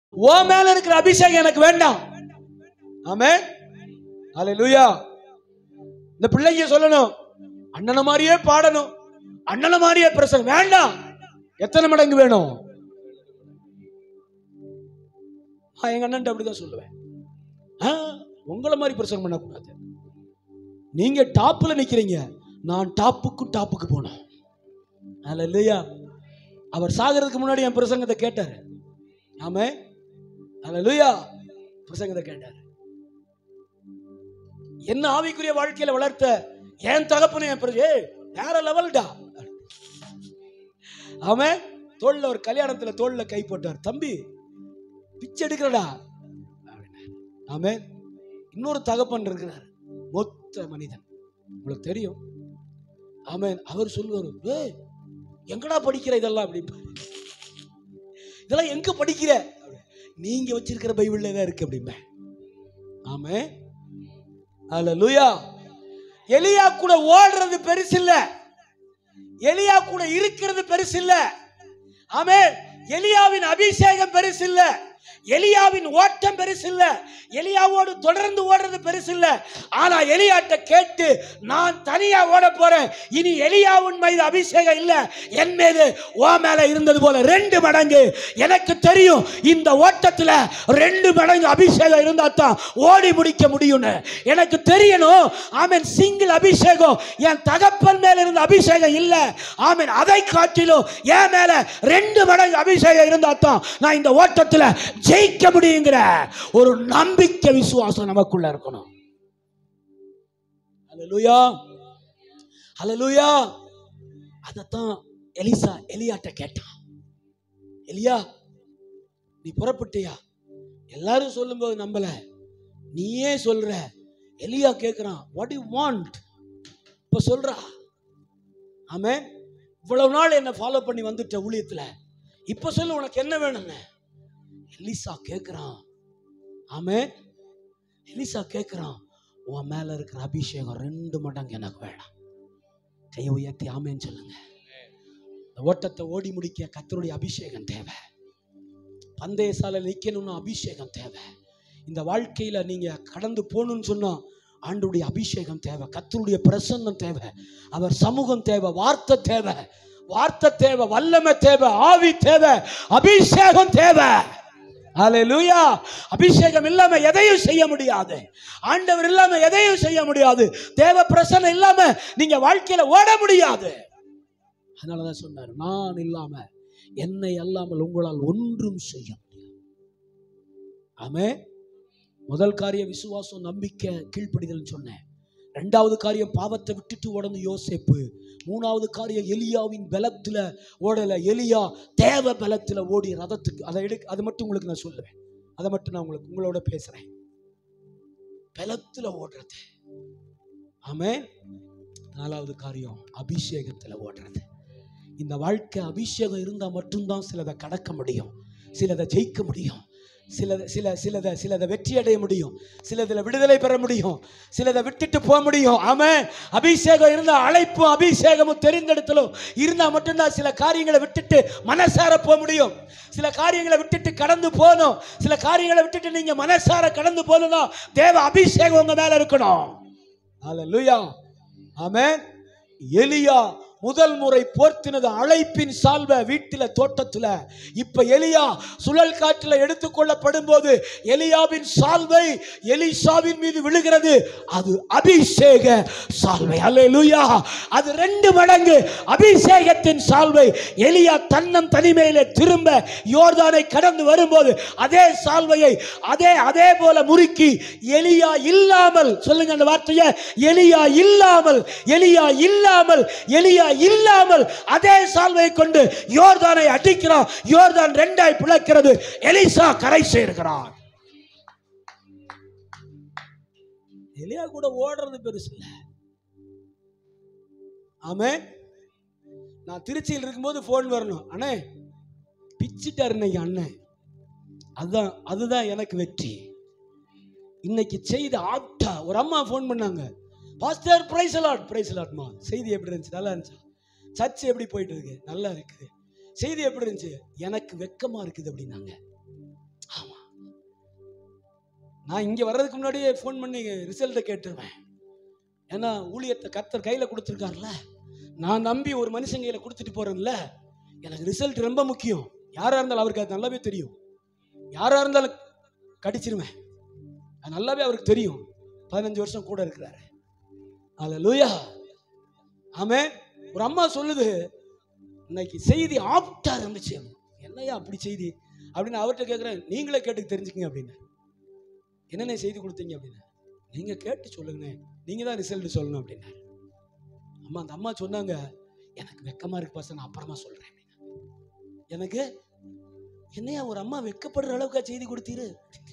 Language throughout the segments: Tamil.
ஓ மேல இருக்கிற அபிஷேகம் எனக்கு வேண்டாம் ஆமே அல்லேலூயா இந்த பிள்ளைங்க சொல்லணும் அண்ணனை மாதிரியே பாடணும் அண்ணனை மாதிரியே பிரசங்கம் வேண்டாம் எத்தனை மடங்கு வேணும் நான் எங்க அண்ணன் அப்படிதான் சொல்லுவேன் ஆ, உங்களை மாதிரி பிரசங்கம் பண்ணக்கூடாது நீங்க டாப்ல நிக்கிறீங்க நான் டாப்புக்கும் டாப்புக்கு போனோம் அல்லேலூயா அவர் சாகிறதுக்கு முன்னாடி என் பிரசங்கத்தை கேட்டாரு ஆமே அல்லேலூயா பிரசங்கத்தை கேட்டாரு என்ன ஆவிக்குரிய வாழ்க்கையில வளர்த்த என் தகப்பனே என் பிரஜை வேற லெவல்டா அவன் தோல்ல ஒரு கல்யாணத்துல தோல்ல கை போட்டார் தம்பி பிச்சை எடுக்கிறடா ஆமே இன்னொரு தகப்பன் இருக்கிறார் மொத்த மனிதன் உங்களுக்கு தெரியும் ஆமென் அவர் சொல்லுவார் ஏய் எங்கடா படிக்கிற இதெல்லாம் அப்படி இதெல்லாம் எங்க படிக்கிற நீங்க வச்சிருக்கிற பைபிள்ல தான் இருக்கு அப்படிம்பேன் ஆமே அல்லேலூயா எலியா கூட ஓடுறது பெருசு இல்ல எலியா கூட இருக்கிறது பெருசு இல்ல ஆமே எலியாவின் அபிஷேகம் பெருசு இல்ல எலியாவின் ஓட்டம் பெருசு இல்ல எலியாவோடு தொடர்ந்து ஓடுறது பெருசு இல்ல ஆனா எலியாட்ட கேட்டு நான் தனியா ஓட போறேன் இனி எலியாவின் மீது அபிஷேகம் இல்ல என் மீது ஓ மேல இருந்தது போல ரெண்டு மடங்கு எனக்கு தெரியும் இந்த ஓட்டத்துல ரெண்டு மடங்கு அபிஷேகம் இருந்தா தான் ஓடி முடிக்க முடியும்னு எனக்கு தெரியணும் ஆமென் சிங்கிள் அபிஷேகம் என் தகப்பன் மேல இருந்த அபிஷேகம் இல்ல ஆமென் அதை காட்டிலும் என் மேல ரெண்டு மடங்கு அபிஷேகம் இருந்தா தான் நான் இந்த ஓட்டத்துல ஜெயிக்க முடியுங்கிற ஒரு நம்பிக்கை விசுவாசம் நமக்குள்ள இருக்கணும் ஹalleluya ஹalleluya அதத்தான் எலிசா எலியாட்ட கேட்டான் எலியா நீ புறப்பட்டியா எல்லாரும் சொல்லும்போது நம்பல நீயே சொல்ற எலியா கேட்கிறான் வாட் யூ வாண்ட் இப்ப சொல்றா ஆமே இவ்வளவு நாள் என்ன ஃபாலோ பண்ணி வந்துட்ட ஊழியத்துல இப்ப சொல்லு உனக்கு என்ன வேணும்னு எலிசா கேட்கிறான் ஆமே எலிசா கேட்கிறான் உன் மேல இருக்கிற அபிஷேகம் ரெண்டு மடங்கு எனக்கு வேணாம் கையை உயர்த்தி ஆமேன்னு சொல்லுங்க இந்த ஓட்டத்தை ஓடி முடிக்க கத்தருடைய அபிஷேகம் தேவை பந்தய சாலையில் நிற்கணும்னா அபிஷேகம் தேவை இந்த வாழ்க்கையில நீங்க கடந்து போகணும்னு சொன்னா ஆண்டுடைய அபிஷேகம் தேவை கத்தருடைய பிரசன்னம் தேவை அவர் சமூகம் தேவை வார்த்தை தேவை வார்த்தை தேவை வல்லமை தேவை ஆவி தேவை அபிஷேகம் தேவை ஹalleluya அபிஷேகம் இல்லாம எதையும் செய்ய முடியாது ஆண்டவர் இல்லாம எதையும் செய்ய முடியாது தேவ பிரசன்னம் இல்லாம நீங்க வாழ்க்கையில ஓட முடியாது அதனாலதான் சொன்னார் நான் இல்லாம என்னை அல்லாமல் உங்களால் ஒன்றும் செய்ய முடியாது ஆமே முதல் காரியம் விசுவாசம் நம்பிக்கை கீழ்ப்படிதல் சொன்னேன் ரெண்டாவது காரியம் பாவத்தை விட்டுட்டு உடனே யோசேப்பு மூணாவது காரியம் எலியாவின் பலத்துல ஓடல எலியா தேவ பலத்துல ஓடி ரதத்துக்கு அதை எடு அது மட்டும் உங்களுக்கு நான் சொல்லுவேன் அதை மட்டும் நான் உங்களுக்கு உங்களோட பேசுறேன் பலத்துல ஓடுறது ஆமே நாலாவது காரியம் அபிஷேகத்துல ஓடுறது இந்த வாழ்க்கை அபிஷேகம் இருந்தா மட்டும்தான் சிலதை கடக்க முடியும் சிலதை ஜெயிக்க முடியும் சிலதை சில சிலதை சிலதை வெற்றி அடைய முடியும் சிலதில் விடுதலை பெற முடியும் சிலதை விட்டுட்டு போக முடியும் ஆமென் அபிஷேகம் இருந்தா அழைப்பும் அபிஷேகமும் தெரிந்தெடுத்தலும் இருந்தா மட்டும்தான் சில காரியங்களை விட்டுட்டு மனசார போக முடியும் சில காரியங்களை விட்டுட்டு கடந்து போகணும் சில காரியங்களை விட்டுட்டு நீங்க மனசார கடந்து போகணும்னா தேவ அபிஷேகம் உங்க மேல இருக்கணும் ஹalleluya ஆமென் எலியா முதல் முறை போர்த்தினது அழைப்பின் சால்வ வீட்டில தோட்டத்துல இப்ப எலியா சுழல் காற்றுல எடுத்துக்கொள்ளப்படும் போது எலியாவின் சால்வை எலிசாவின் மீது விழுகிறது அது அபிஷேக சால்வை அல்லேலூயா அது ரெண்டு மடங்கு அபிஷேகத்தின் சால்வை எலியா தன்னம் தனிமையில திரும்ப யோர்தானை கடந்து வரும்போது அதே சால்வையை அதே அதே போல முறுக்கி எலியா இல்லாமல் சொல்லுங்க அந்த வார்த்தையை எலியா இல்லாமல் எலியா இல்லாமல் எலியா இல்லாமல் அதே சால்வையை கொண்டு யோர்தானை அடிக்கிறான் யோர்தான் ரெண்டாய் பிளக்கிறது எலிசா கரை சேர்க்கிறான் எலியா கூட ஓடுறது பெருசு இல்ல ஆமே நான் திருச்சியில் இருக்கும்போது ஃபோன் வரணும் அண்ணே பிச்சிட்டாரு இன்னைக்கு அண்ணன் அதுதான் அதுதான் எனக்கு வெற்றி இன்னைக்கு செய்த ஆப்டா ஒரு அம்மா ஃபோன் பண்ணாங்க பாஸ்டர் பிரைஸ் அலாட் பிரைஸ் அலாட்மா செய்தி எப்படி இருந்துச்சு நல்லா இருந்துச்சா சர்ச் எப்படி போயிட்டு இருக்கு நல்லா இருக்குது செய்தி எப்படி இருந்துச்சு எனக்கு வெக்கமா இருக்குது அப்படின்னாங்க ஆமா நான் இங்கே வர்றதுக்கு முன்னாடியே ஃபோன் பண்ணி ரிசல்ட்டை கேட்டுருவேன் ஏன்னா ஊழியத்தை கர்த்தர் கையில் கொடுத்துருக்காருல நான் நம்பி ஒரு மனுஷன் கையில் கொடுத்துட்டு போகிறேன்ல எனக்கு ரிசல்ட் ரொம்ப முக்கியம் யாராக இருந்தாலும் அவருக்கு அது நல்லாவே தெரியும் யாராக இருந்தாலும் கடிச்சிருவேன் அது நல்லாவே அவருக்கு தெரியும் பதினஞ்சு வருஷம் கூட இருக்கிறாரு அதில் லூயா ஆமே ஒரு அம்மா சொல்லுது இன்னைக்கு செய்தி ஆப்டா இருந்துச்சு என்னையா அப்படி செய்தி அப்படின்னு அவர்கிட்ட கேட்குறேன் நீங்களே கேட்டு தெரிஞ்சுக்கங்க அப்படின்னு என்னென்ன செய்தி கொடுத்தீங்க அப்படின்னு நீங்க கேட்டு சொல்லுங்கண்ணே நீங்க தான் ரிசல்ட் சொல்லணும் அப்படின்னாரு அம்மா அந்த அம்மா சொன்னாங்க எனக்கு வெக்கமா இருக்கு பாச நான் அப்புறமா சொல்றேன் எனக்கு என்னையா ஒரு அம்மா வெக்கப்படுற அளவுக்கா செய்தி கொடுத்தீரு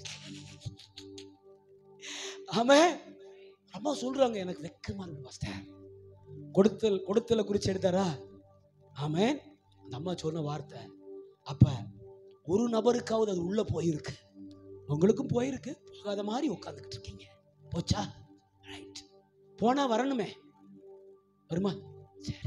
ஆமே அம்மா சொல்றாங்க எனக்கு வெக்கமா இருக்கு பாஸ்டர் கொடுத்தல் கொடுத்தல குறிச்சு எடுத்தாரா ஆமே அந்த அம்மா சொன்ன வார்த்தை அப்ப ஒரு நபருக்காவது அது உள்ள போயிருக்கு உங்களுக்கும் போயிருக்கு போகாத மாதிரி உட்காந்துக்கிட்டு இருக்கீங்க போச்சா ரைட் போனா வரணுமே வருமா சரி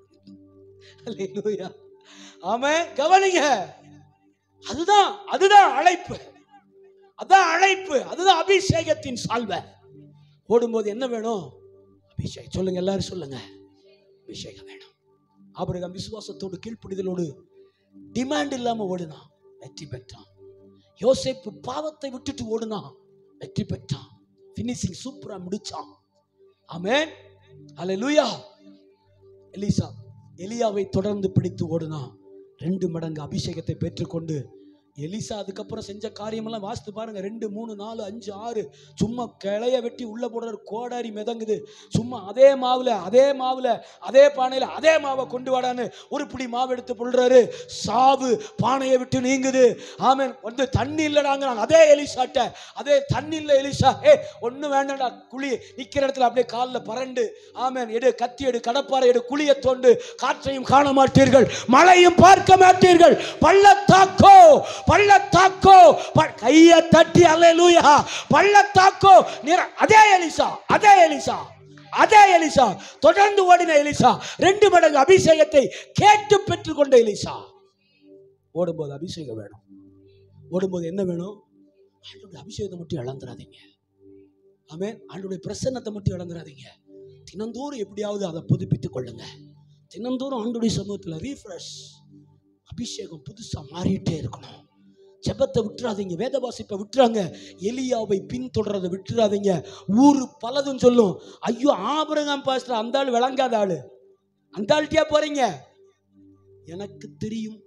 அல்லேலூயா ஆமே கவனிங்க அதுதான் அதுதான் அழைப்பு அதான் அழைப்பு அதுதான் அபிஷேகத்தின் சால்வை ஓடும்போது என்ன வேணும் அபிஷேகம் சொல்லுங்க எல்லாரும் சொல்லுங்க அபிஷேகம் வேணும் ஆபிரகாம் விசுவாசத்தோடு கீழ்ப்பிடிதலோடு டிமாண்ட் இல்லாம ஓடினான் வெற்றி பெற்றான் யோசேப்பு பாவத்தை விட்டுட்டு ஓடினான் வெற்றி பெற்றான் ஃபினிஷிங் சூப்பரா முடிச்சான் ஆமென் அல்லேலூயா எலிசா எலியாவை தொடர்ந்து பிடித்து ஓடினான் ரெண்டு மடங்கு அபிஷேகத்தை பெற்றுக்கொண்டு எலிசா அதுக்கப்புறம் செஞ்ச காரியமெல்லாம் வாசித்து பாருங்க ரெண்டு மூணு நாலு அஞ்சு ஆறு சும்மா கிளைய வெட்டி உள்ள போடுற கோடாரி மிதங்குது சும்மா அதே மாவுல அதே மாவுல அதே பானையில அதே மாவை கொண்டு வாடான்னு ஒரு பிடி மாவு எடுத்து போடுறாரு சாவு பானையை விட்டு நீங்குது ஆமென் வந்து தண்ணி இல்லடாங்கிறாங்க அதே எலிசாட்ட அதே தண்ணி இல்ல எலிசா ஏ ஒண்ணு வேண்டாம்டா குழி நிக்கிற இடத்துல அப்படியே காலில் பரண்டு ஆமென் எடு கத்தி எடு கடப்பாறை எடு குழிய தோண்டு காற்றையும் காண மாட்டீர்கள் மழையும் பார்க்க மாட்டீர்கள் பள்ளத்தாக்கோ பள்ளத்தாக்கோ ப- கைய தட்டி அல்லேலூயா பள்ளத்தாக்கோ நிற அதே எலிசா அதே எலிசா அதே எலிசா தொடர்ந்து ஓடின எலிசா ரெண்டு மடங்கு அபிஷேகத்தை கேட்டு பெற்றுக்கொண்ட எலிசா ஓடும்போது அபிஷேகம் வேணும் ஓடும்போது என்ன வேணும் ஆண்டோட அபிஷேகத்தை மட்டும் இழந்துடாதீங்க ஆமென் ஆண்டோடைய பிரசன்னத்தை மட்டும் இழந்துடாதீங்க தினந்தோறும் எப்படியாவது அதை புதுப்பித்துக் கொள்ளுங்க தினந்தோறும் ஆண்டோடைய சமூகத்தில் ரீஃப்ரெஷ் அபிஷேகம் புதுசா மாறிட்டே இருக்கணும் ஜெபத்தை விட்டுறாதீங்க வேத வாசிப்பை விட்டுறாங்க எலியாவை பின்தொடரதை விட்டுறாதீங்க ஊரு பலதும் சொல்லும் ஐயோ ஆபரகம் பாஸ்டர் அந்த ஆள் விளங்காத ஆளு அந்த ஆள்கிட்டயா போறீங்க எனக்கு தெரியும்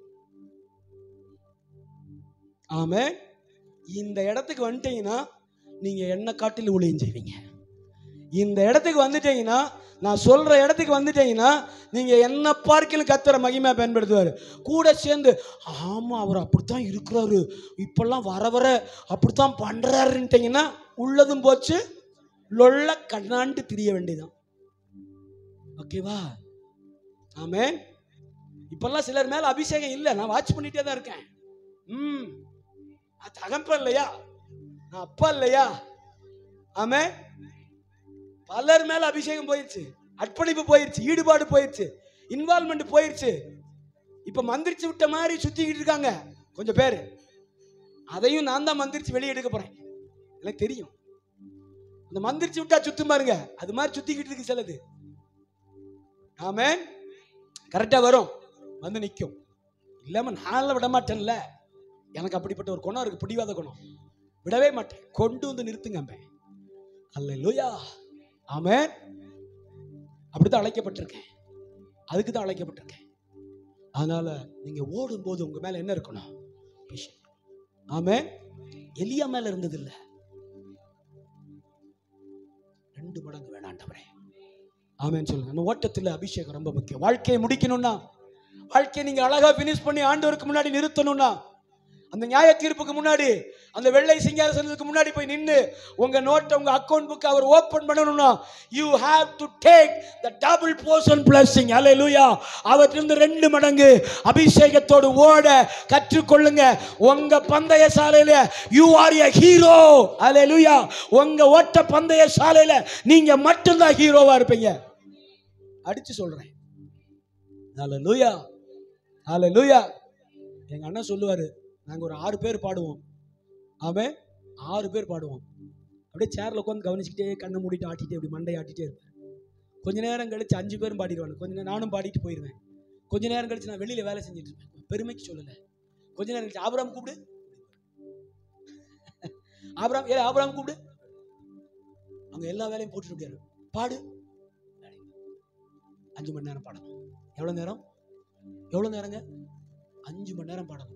ஆமே இந்த இடத்துக்கு வந்துட்டீங்கன்னா நீங்க என்ன காட்டில் ஊழியம் செய்வீங்க இந்த இடத்துக்கு வந்துட்டீங்கன்னா நான் சொல்ற இடத்துக்கு வந்துட்டீங்கன்னா நீங்க என்ன பார்க்கலும் கத்துற மகிமை பயன்படுத்துவார் கூட சேர்ந்து ஆமா அவர் அப்படித்தான் இருக்கிறாரு இப்பெல்லாம் வர வர அப்படித்தான் பண்றாருன்ட்டீங்கன்னா உள்ளதும் போச்சு லொள்ள கண்ணாண்டு திரிய வேண்டியதான் ஓகேவா ஆமே இப்பெல்லாம் சிலர் மேல அபிஷேகம் இல்லை நான் வாட்ச் பண்ணிட்டே தான் இருக்கேன் ம் நான் தகப்பன் இல்லையா நான் அப்பா இல்லையா ஆமே பலர் மேல அபிஷேகம் போயிருச்சு அர்ப்பணிப்பு போயிருச்சு ஈடுபாடு போயிருச்சு இன்வால்மெண்ட் போயிருச்சு இப்ப மந்திரிச்சு விட்ட மாதிரி சுத்திக்கிட்டு இருக்காங்க கொஞ்சம் பேர் அதையும் நான் தான் மந்திரிச்சு வெளியே எடுக்க போறேன் எனக்கு தெரியும் அந்த மந்திரிச்சு விட்டா சுத்தும் பாருங்க அது மாதிரி சுத்திக்கிட்டு இருக்கு சிலது ஆமே கரெக்டா வரும் வந்து நிற்கும் இல்லாம நான்லாம் விட மாட்டேன்ல எனக்கு அப்படிப்பட்ட ஒரு குணம் இருக்கு பிடிவாத குணம் விடவே மாட்டேன் கொண்டு வந்து நிறுத்துங்க அம்பே அல்ல லூயா ஆமென் அப்படித்தான் அழைக்கப்பட்டிருக்கேன் அதுக்கு தான் அழைக்கப்பட்டிருக்கேன் அதனால நீங்க ஓடும்போது உங்க மேல என்ன இருக்கணும் விஷயம் ஆமென் எலியா மேல இருந்தது இல்ல ரெண்டு மடங்கு வேணாண்டவரே ஆமென் சொல்லுங்க நம்ம ஓட்டத்தில் அபிஷேகம் ரொம்ப முக்கியம் வாழ்க்கையை முடிக்கணும்னா வாழ்க்கையை நீங்க அழகா பினிஷ் பண்ணி ஆண்டவருக்கு முன்னாடி நிறுத்தணும்னா அந்த நியாய தீர்ப்புக்கு முன்னாடி அந்த வெள்ளை சிங்காசனத்துக்கு முன்னாடி போய் நின்று உங்க நோட்டை உங்க அக்கவுண்ட் புக் அவர் ஓபன் பண்ணணும்னா you have to take the double portion blessing அல்லேலூயா அவற்றிலிருந்து ரெண்டு மடங்கு அபிஷேகத்தோடு ஓட கற்றுக்கொள்ளுங்க உங்க பந்தய சாலையில யூ ஆர் எ ஹீரோ அல்லேலூயா உங்க ஓட்ட பந்தய சாலையில நீங்க மட்டும்தான் ஹீரோவா இருப்பீங்க அடிச்சு சொல்றேன் அல்லேலூயா அல்லேலூயா எங்க அண்ணன் சொல்லுவாரு நாங்க ஒரு ஆறு பேர் பாடுவோம் அவன் ஆறு பேர் பாடுவோம் அப்படியே சேர்ல உட்காந்து கவனிச்சுக்கிட்டே கண்ணை மூடிட்டு ஆட்டிட்டே அப்படி மண்டை ஆட்டிட்டே இருப்பேன் கொஞ்ச நேரம் கழிச்சு அஞ்சு பேரும் பாடிடுவாங்க கொஞ்ச நேரம் நானும் பாடிட்டு போயிடுவேன் கொஞ்ச நேரம் கழிச்சு நான் வெளியில வேலை செஞ்சுட்டு இருப்பேன் பெருமைக்கு சொல்லல கொஞ்ச நேரம் கழிச்சு ஆபராம் கூப்பிடு ஆபராம் ஏ ஆபராம் கூப்பிடு அங்க எல்லா வேலையும் போட்டுட்டு முடியாது பாடு அஞ்சு மணி நேரம் பாடணும் எவ்வளவு நேரம் எவ்வளவு நேரங்க அஞ்சு மணி நேரம் பாடணும்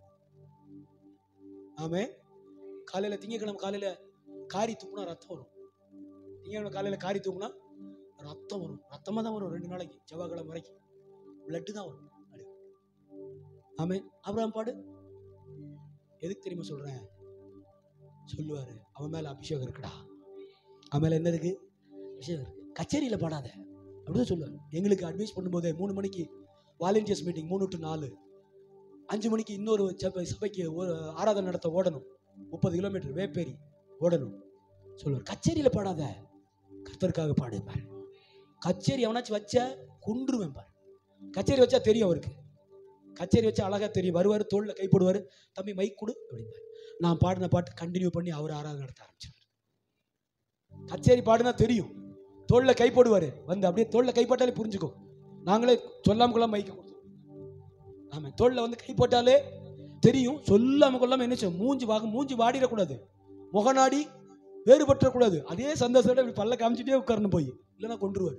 ஆமே காலையில திங்கக்கிழமை காலையில காரி தூக்குனா ரத்தம் வரும் திங்கக்கிழமை காலையில காரி தூக்குனா ரத்தம் வரும் ரத்தமா தான் வரும் ரெண்டு நாளைக்கு செவ்வாய்க்கிழமை வரைக்கும் பிளட்டு தான் வரும் அப்படி. ஆமே அப்புறம் பாடு எதுக்கு தெரியுமா சொல்றேன் சொல்லுவாரு அவன் மேல அபிஷேகம் இருக்குடா அவன் மேல என்ன இருக்கு அபிஷேகம் இருக்கு கச்சேரியில பாடாத அப்படிதான் சொல்லுவார் எங்களுக்கு அட்வைஸ் பண்ணும்போதே மூணு மணிக்கு வாலண்டியர்ஸ் மீட்டிங் மூணு டு நாலு அஞ்சு மணிக்கு இன்னொரு சபை சபைக்கு ஒரு ஆராதனை நடத்த ஓடணும் முப்பது கிலோமீட்டர் வேப்பேரி ஓடணும் சொல்லுவார் கச்சேரியில பாடாத கர்த்தருக்காக பாடு பாரு கச்சேரி எவனாச்சும் வச்ச குன்றுவேன் பாரு கச்சேரி வச்சா தெரியும் அவருக்கு கச்சேரி வச்சா அழகா தெரியும் வருவார் தோளில் கை போடுவார் தம்பி மைக் கொடு அப்படிம்பாரு நான் பாடின பாட்டு கண்டினியூ பண்ணி அவர் ஆராதனை நடத்த ஆரம்பிச்சிருவார் கச்சேரி பாடுனா தெரியும் தோளில் கை போடுவார் வந்து அப்படியே தோளில் கை போட்டாலே புரிஞ்சுக்கும் நாங்களே சொல்லாம கொள்ளாம மைக்கு கொடுத்தோம் ஆமா தோளில் வந்து கை போட்டாலே தெரியும் சொல்லாம கொள்ளாம என்ன செய்யும் மூஞ்சி வாங்க மூஞ்சி வாடிடக்கூடாது முகநாடி வேறுபற்றக்கூடாது அதே சந்தோஷத்தோட இப்படி பல்ல காமிச்சிட்டே உட்காரணும் போய் இல்லைன்னா கொண்டுருவாரு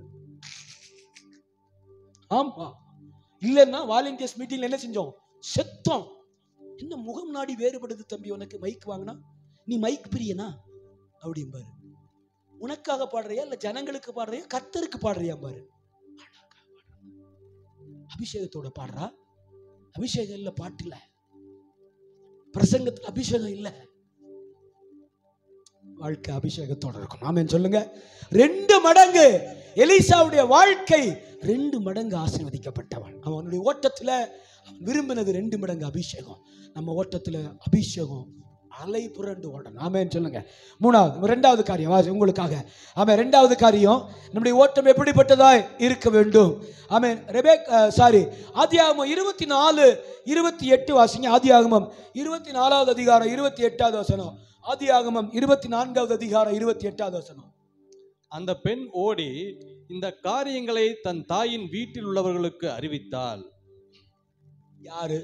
ஆமா இல்லைன்னா வாலண்டியர்ஸ் மீட்டிங்ல என்ன செஞ்சோம் செத்தோம் என்ன முகம் நாடி வேறுபடுது தம்பி உனக்கு மைக் வாங்கினா நீ மைக் பிரியனா அப்படிம்பாரு உனக்காக பாடுறியா இல்ல ஜனங்களுக்கு பாடுறியா கர்த்தருக்கு பாடுறியா பாரு அபிஷேகத்தோட பாடுறா அபிஷேகம் இல்ல பாட்டு இல்ல பிரசங்கத்துல அபிஷேகம் இல்ல வாழ்க்கை அபிஷேகத்தோட இருக்கும் ஆமென் சொல்லுங்க ரெண்டு மடங்கு எலிசாவுடைய வாழ்க்கை ரெண்டு மடங்கு ஆசீர்வதிக்கப்பட்டவன் அவனுடைய ஓட்டத்துல அவன் விரும்பினது ரெண்டு மடங்கு அபிஷேகம் நம்ம ஓட்டத்துல அபிஷேகம் அலை புரண்டு ஓடணும் ஆமென் சொல்லுங்க மூணாவது ரெண்டாவது காரியம் வாசி, உங்களுக்காக ஆமென் ரெண்டாவது காரியம் நம்முடைய ஓட்டம் எப்படிப்பட்டதாய் இருக்க வேண்டும் ஆமென் ரெபேக் சாரி ஆதியாகமம் இருபத்தி நாலு இருபத்தி எட்டு வாசிங்க ஆதியாகமம் இருபத்தி நாலாவது அதிகாரம் இருபத்தி எட்டாவது வசனம் ஆதியாகமம் இருபத்தி நான்காவது அதிகாரம் இருபத்தி எட்டாவது வசனம் அந்த பெண் ஓடி இந்த காரியங்களை தன் தாயின் வீட்டில் உள்ளவர்களுக்கு அறிவித்தாள் யாரு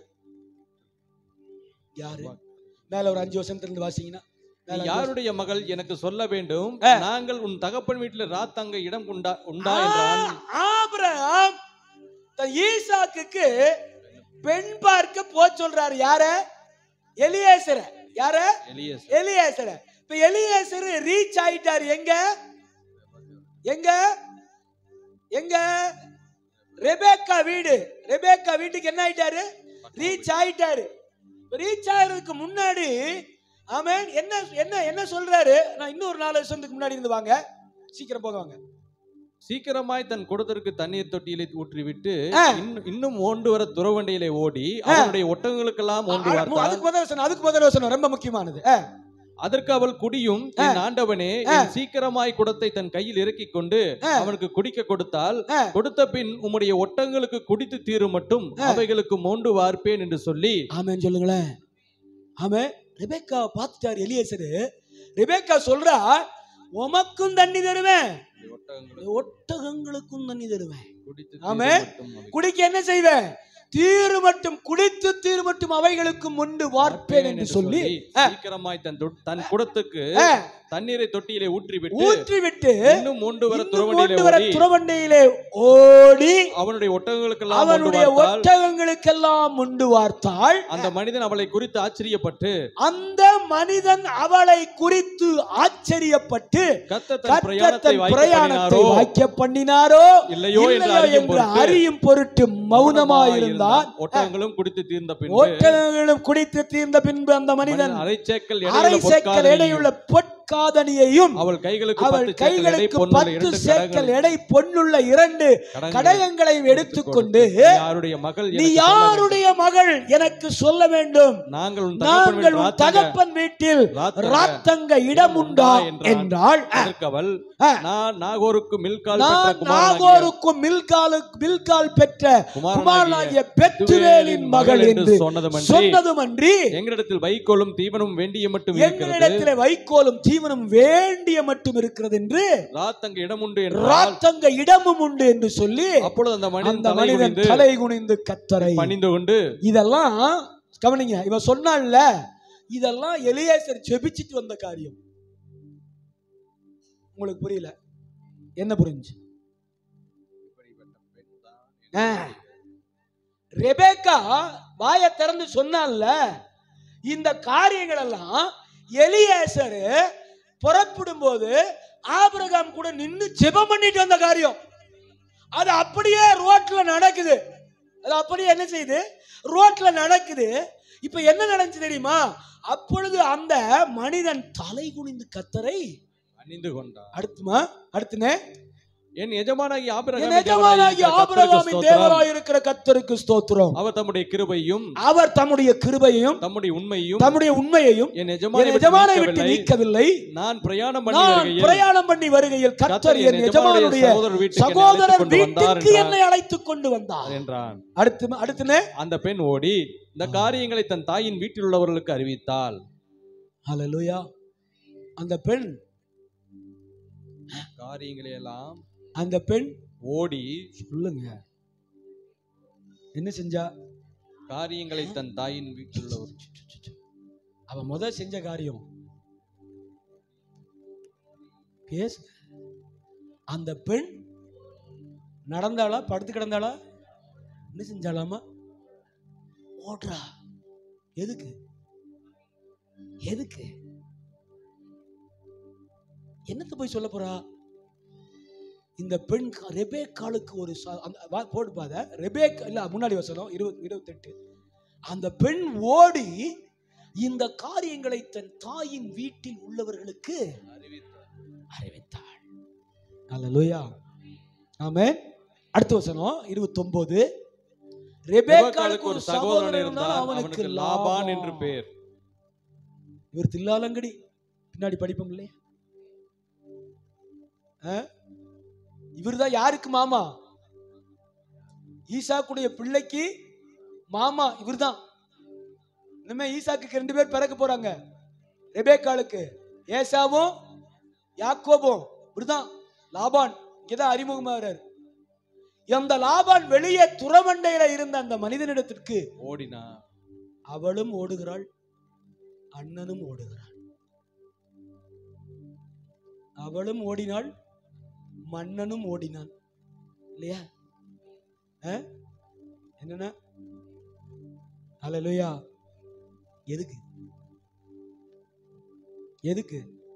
யாரு மேல ஒரு அஞ்சு வருஷம் இருந்து வாசிங்கன்னா நீ மேல அஞ்சு யாருடைய மகள் எனக்கு சொல்ல வேண்டும் ஆ. நாங்கள் உன் தகப்பன் வீட்டில் ராத்தங்க இடம் உண்டா உண்டா ஆ, என்றான் ஆபிரகாம் தன் ஈசாக்குக்கு பெண் பார்க்க போ சொல்றாரு யார எலியேசர யார எலியேஸ் எலியேசர இப்ப எலியேசர் ரீச் ஆயிட்டாரு எங்க எங்க எங்க ரெபேக்கா வீடு ரெபேக்கா வீட்டுக்கு என்ன ஆயிட்டாரு ரீச் ஆயிட்டாரு ரீச் ஆகிறதுக்கு முன்னாடி ஆமென் என்ன என்ன என்ன சொல்றாரு நான் இன்னொரு நாலு வருஷத்துக்கு முன்னாடி இருந்து வாங்க சீக்கிரம் போக வாங்க சீக்கிரமாய் தன் குடத்திற்கு தண்ணீர் தொட்டியிலே ஊற்றிவிட்டு ஆ. இன்னும் இன்னும் ஓண்டு வர துறவண்டியிலே ஓடி அவனுடைய ஒட்டகங்களுக்கெல்லாம் ஓண்டு அ- வார்த்தாள் அதுக்கு முதல் வசனம் அதுக்கு முதல் வசனம் ரொம்ப முக்கியமானது ஆ, அதற்கு அவள் குடியும் என் ஆண்டவனே என் சீக்கிரமாய் குடத்தை தன் கையில் இறக்கிக் கொண்டு அவனுக்கு குடிக்க கொடுத்தால் ஆ. கொடுத்த பின் உம்முடைய ஒட்டங்களுக்கு குடித்து தீரும் மட்டும் அவைகளுக்கு மோண்டு வார்ப்பேன் என்று சொல்லி ஆமென் சொல்லுங்களேன் ஆமே ரெபேக்கா பார்த்துட்டாரு எலியேசரு ரெபேக்கா சொல்றா உமக்கும் தண்ணி தருவேன் ஒட்டகங்களுக்கும் தண்ணி தருவேன் குடித்து ஆமே. தீரும் மட்டும் அவைகளுக்கு குடிக்க என்ன செய்வேன் தீரு மட்டும் குடித்து தீரு மட்டும் அவைகளுக்கு முண்டு வார்ப்பேன் என்று சொல்லி ஆ, சீக்கிரமாய் தன் தொ- தன் குடத்துக்கு ஆ, தண்ணீரை தொட்டியிலே ஊற்றிவிட்டு ஊற்றிவிட்டு இன்னும் மோண்டு வர இன்னும் துறவண்டியிலே கொண்டு வர ஓடி துறவண்டையிலே ஓடி அவனுடைய ஒட்டகங்களுக்கெல்லாம் மோண்டு அவனுடைய வார்த்தாள் ஒட்டகங்களுக்கெல்லாம் முண்டு வார்த்தாள் அந்த மனிதன் அவளை குறித்து ஆச்சரியப்பட்டு அந்த மனிதன் அவளை குறித்து ஆச்சரியப்பட்டு கத்த தன் பிரயாணத்தை கர்த்தர் வாய்க்க பிரயாணத்தை பண்ணினாரோ வாய்க்க பண்ணினாரோ இல்லையோ என்று இல்லையோ அறியும் என்று பொருட்டு அறியும் பொருட்டு மௌனமாயிருந்தான் ஒட்டகங்களும் குடித்து தீர்ந்த பின்பு ஒட்டகங்களும் குடித்து தீர்ந்த பின்பு அந்த மனிதன் மனிதன் அரைச்சேக்கல் அரை எடையுள்ள சேக்கல் பொற்காதனையும் எடையுள்ள பொற்காதனையும் பொற்காதணியையும் அவள் கைகளுக்கு அவள் பத்து சேக்கல் எடை கைகளுக்கு பொன்னுள்ள பத்து இரண்டு சேக்கல் கடகங்கள் எடை பொன்னுள்ள இரண்டு கடகங்களை கடகங்களையும் எடுத்துக்கொண்டு நீ யாருடைய மகள் நீ எனக்கு சொல்ல வேண்டும். யாருடைய மகள் எனக்கு சொல்ல வேண்டும் நாங்கள் உன் நாங்கள் உன் தகப்பன் தகப்பன் வீட்டில் ராத்தங்க ராத்தங்க இடம் உண்டா என்றால் அதற்கு அவள் ஆ. நான் நாகோருக்கு மில்கால் பெற்ற நான் குமாரனாகிய நாகோருக்கும் மில்காலுக்கு மில்கால் பெற்ற குமாரனாகிய பெத்துவேலின் மகள் என்று சொன்னதுமன்றி சொன்னதுமன்றி எங்களிடத்தில் வைக்கோலும் தீவனும் வேண்டிய மட்டும் இருக்கிறது எங்களிடத்திலே வைக்கோலும் தீவனம் வேண்டிய மட்டும் இருக்கிறது என்று ராத்தங்க இடம் உண்டு என்றால் ராத்தங்க இடமும் உண்டு என்று சொல்லி அப்பொழுது அந்த மனிதன் அந்த தலை மனிதன் குனிந்து தலை குனிந்து கத்தரை பணிந்து கொண்டு இதெல்லாம் கவனிங்க இவன் சொன்னான்ல இதெல்லாம் எலியேசர் ஜெபிச்சிட்டு வந்த காரியம் உங்களுக்கு புரியல என்ன புரிஞ்சு ஆ. ரெபேக்கா வாயை திறந்து சொன்னான்ல இந்த காரியங்கள் எல்லாம் எலியேசர் புறப்படும் போது ஆபிரகாம் கூட நின்னு ஜெபம் பண்ணிட்டு வந்த காரியம் அது அப்படியே ரோட்ல நடக்குது அது அப்படியே என்ன செய்யுது ரோட்ல நடக்குது இப்ப என்ன நடந்துச்சு தெரியுமா அப்பொழுது அந்த மனிதன் தலை குனிந்து கத்தரை பணிந்து கொண்டார் அடுத்துமா அடுத்துனே என் எஜமானாகிய என் ஆபிரகாமின் எஜமானாகிய தேவனாகிய கர்த்தருக்கு ஆபிரகாமின் ஸ்தோத்திரம். தேவராயிருக்கிற கத்தருக்கு ஸ்தோத்திரம் அவர் தம்முடைய கிருபையும் அவர் தம்முடைய கிருபையையும் தம்முடைய உண்மையும் தம்முடைய உண்மையையும் என் என் எஜமானை எஜமானை விட்டு விட்டு நீக்கவில்லை. நீக்கவில்லை நான் பிரயாணம் பண்ணி நான் வருகையில் பிரயாணம் பண்ணி வருகையில் கர்த்தர் கர்த்தர் என் எஜமானுடைய சகோதரர் வீட்டுக்கு என்னை சகோதரர் அழைத்துக் கொண்டு வந்தார் வீட்டுக்கு என்றார். என்னை அழைத்துக் கொண்டு வந்தார் என்றான் அடுத்து அடுத்துனே அந்த பெண் ஓடி இந்த காரியங்களை தன் தாயின் வீட்டில் உள்ளவர்களுக்கு அறிவித்தாள் ஹalleluya அந்த பெண் காரியங்களை எல்லாம் அந்த பெண் ஓடி சொல்லுங்க என்ன செஞ்சா காரியங்களை தன் தாயின் வீட்டில் உள்ளவர் அவ முத செஞ்ச காரியம் பேசு அந்த பெண் நடந்தாளா படுத்து கிடந்தாளா என்ன செஞ்சாலாமா ஓடுறா எதுக்கு எதுக்கு என்னத்த போய் சொல்ல போறா இந்த பெண் ரெபேக்காளுக்கு ஒரு ச- அந்த வா- போட்டு பாத ரெபேக் இல்ல முன்னாடி வசனம் இருபது இருபத்தெட்டு அந்த பெண் ஓடி இந்த காரியங்களை தன் தாயின் வீட்டில் உள்ளவர்களுக்கு அறிவித்தாள் அல்லேலூயா ஆமென் அடுத்த வசனம் இருபத்தொன்பது ரெபேக்காளுக்கு ஒரு சகோதரன் இருந்தால் அவனுக்கு லாபான் என்று பேர் இவர் தில்லாலங்கடி பின்னாடி படிப்போம் இல்லையா இவர் தான் யாருக்கு மாமா ஈசாக்குடைய பிள்ளைக்கு மாமா இவர்தான் இனிமே ஈசாக்கு ரெண்டு பேர் பிறக்க போறாங்க ரெபேக்காளுக்கு ஏசாவும் யாக்கோபும் இவர்தான் லாபான் இங்கதான் அறிமுகமாகிறார் அந்த லாபான் வெளியே துறமண்டையில இருந்த அந்த மனிதனிடத்திற்கு ஓடினா அவளும் ஓடுகிறாள் அண்ணனும் ஓடுகிறான் அவளும் ஓடினாள் மன்னனும் ஓடினான் இல்லையா ஆ? என்னன்னா அல்லேலூயா எதுக்கு எதுக்கு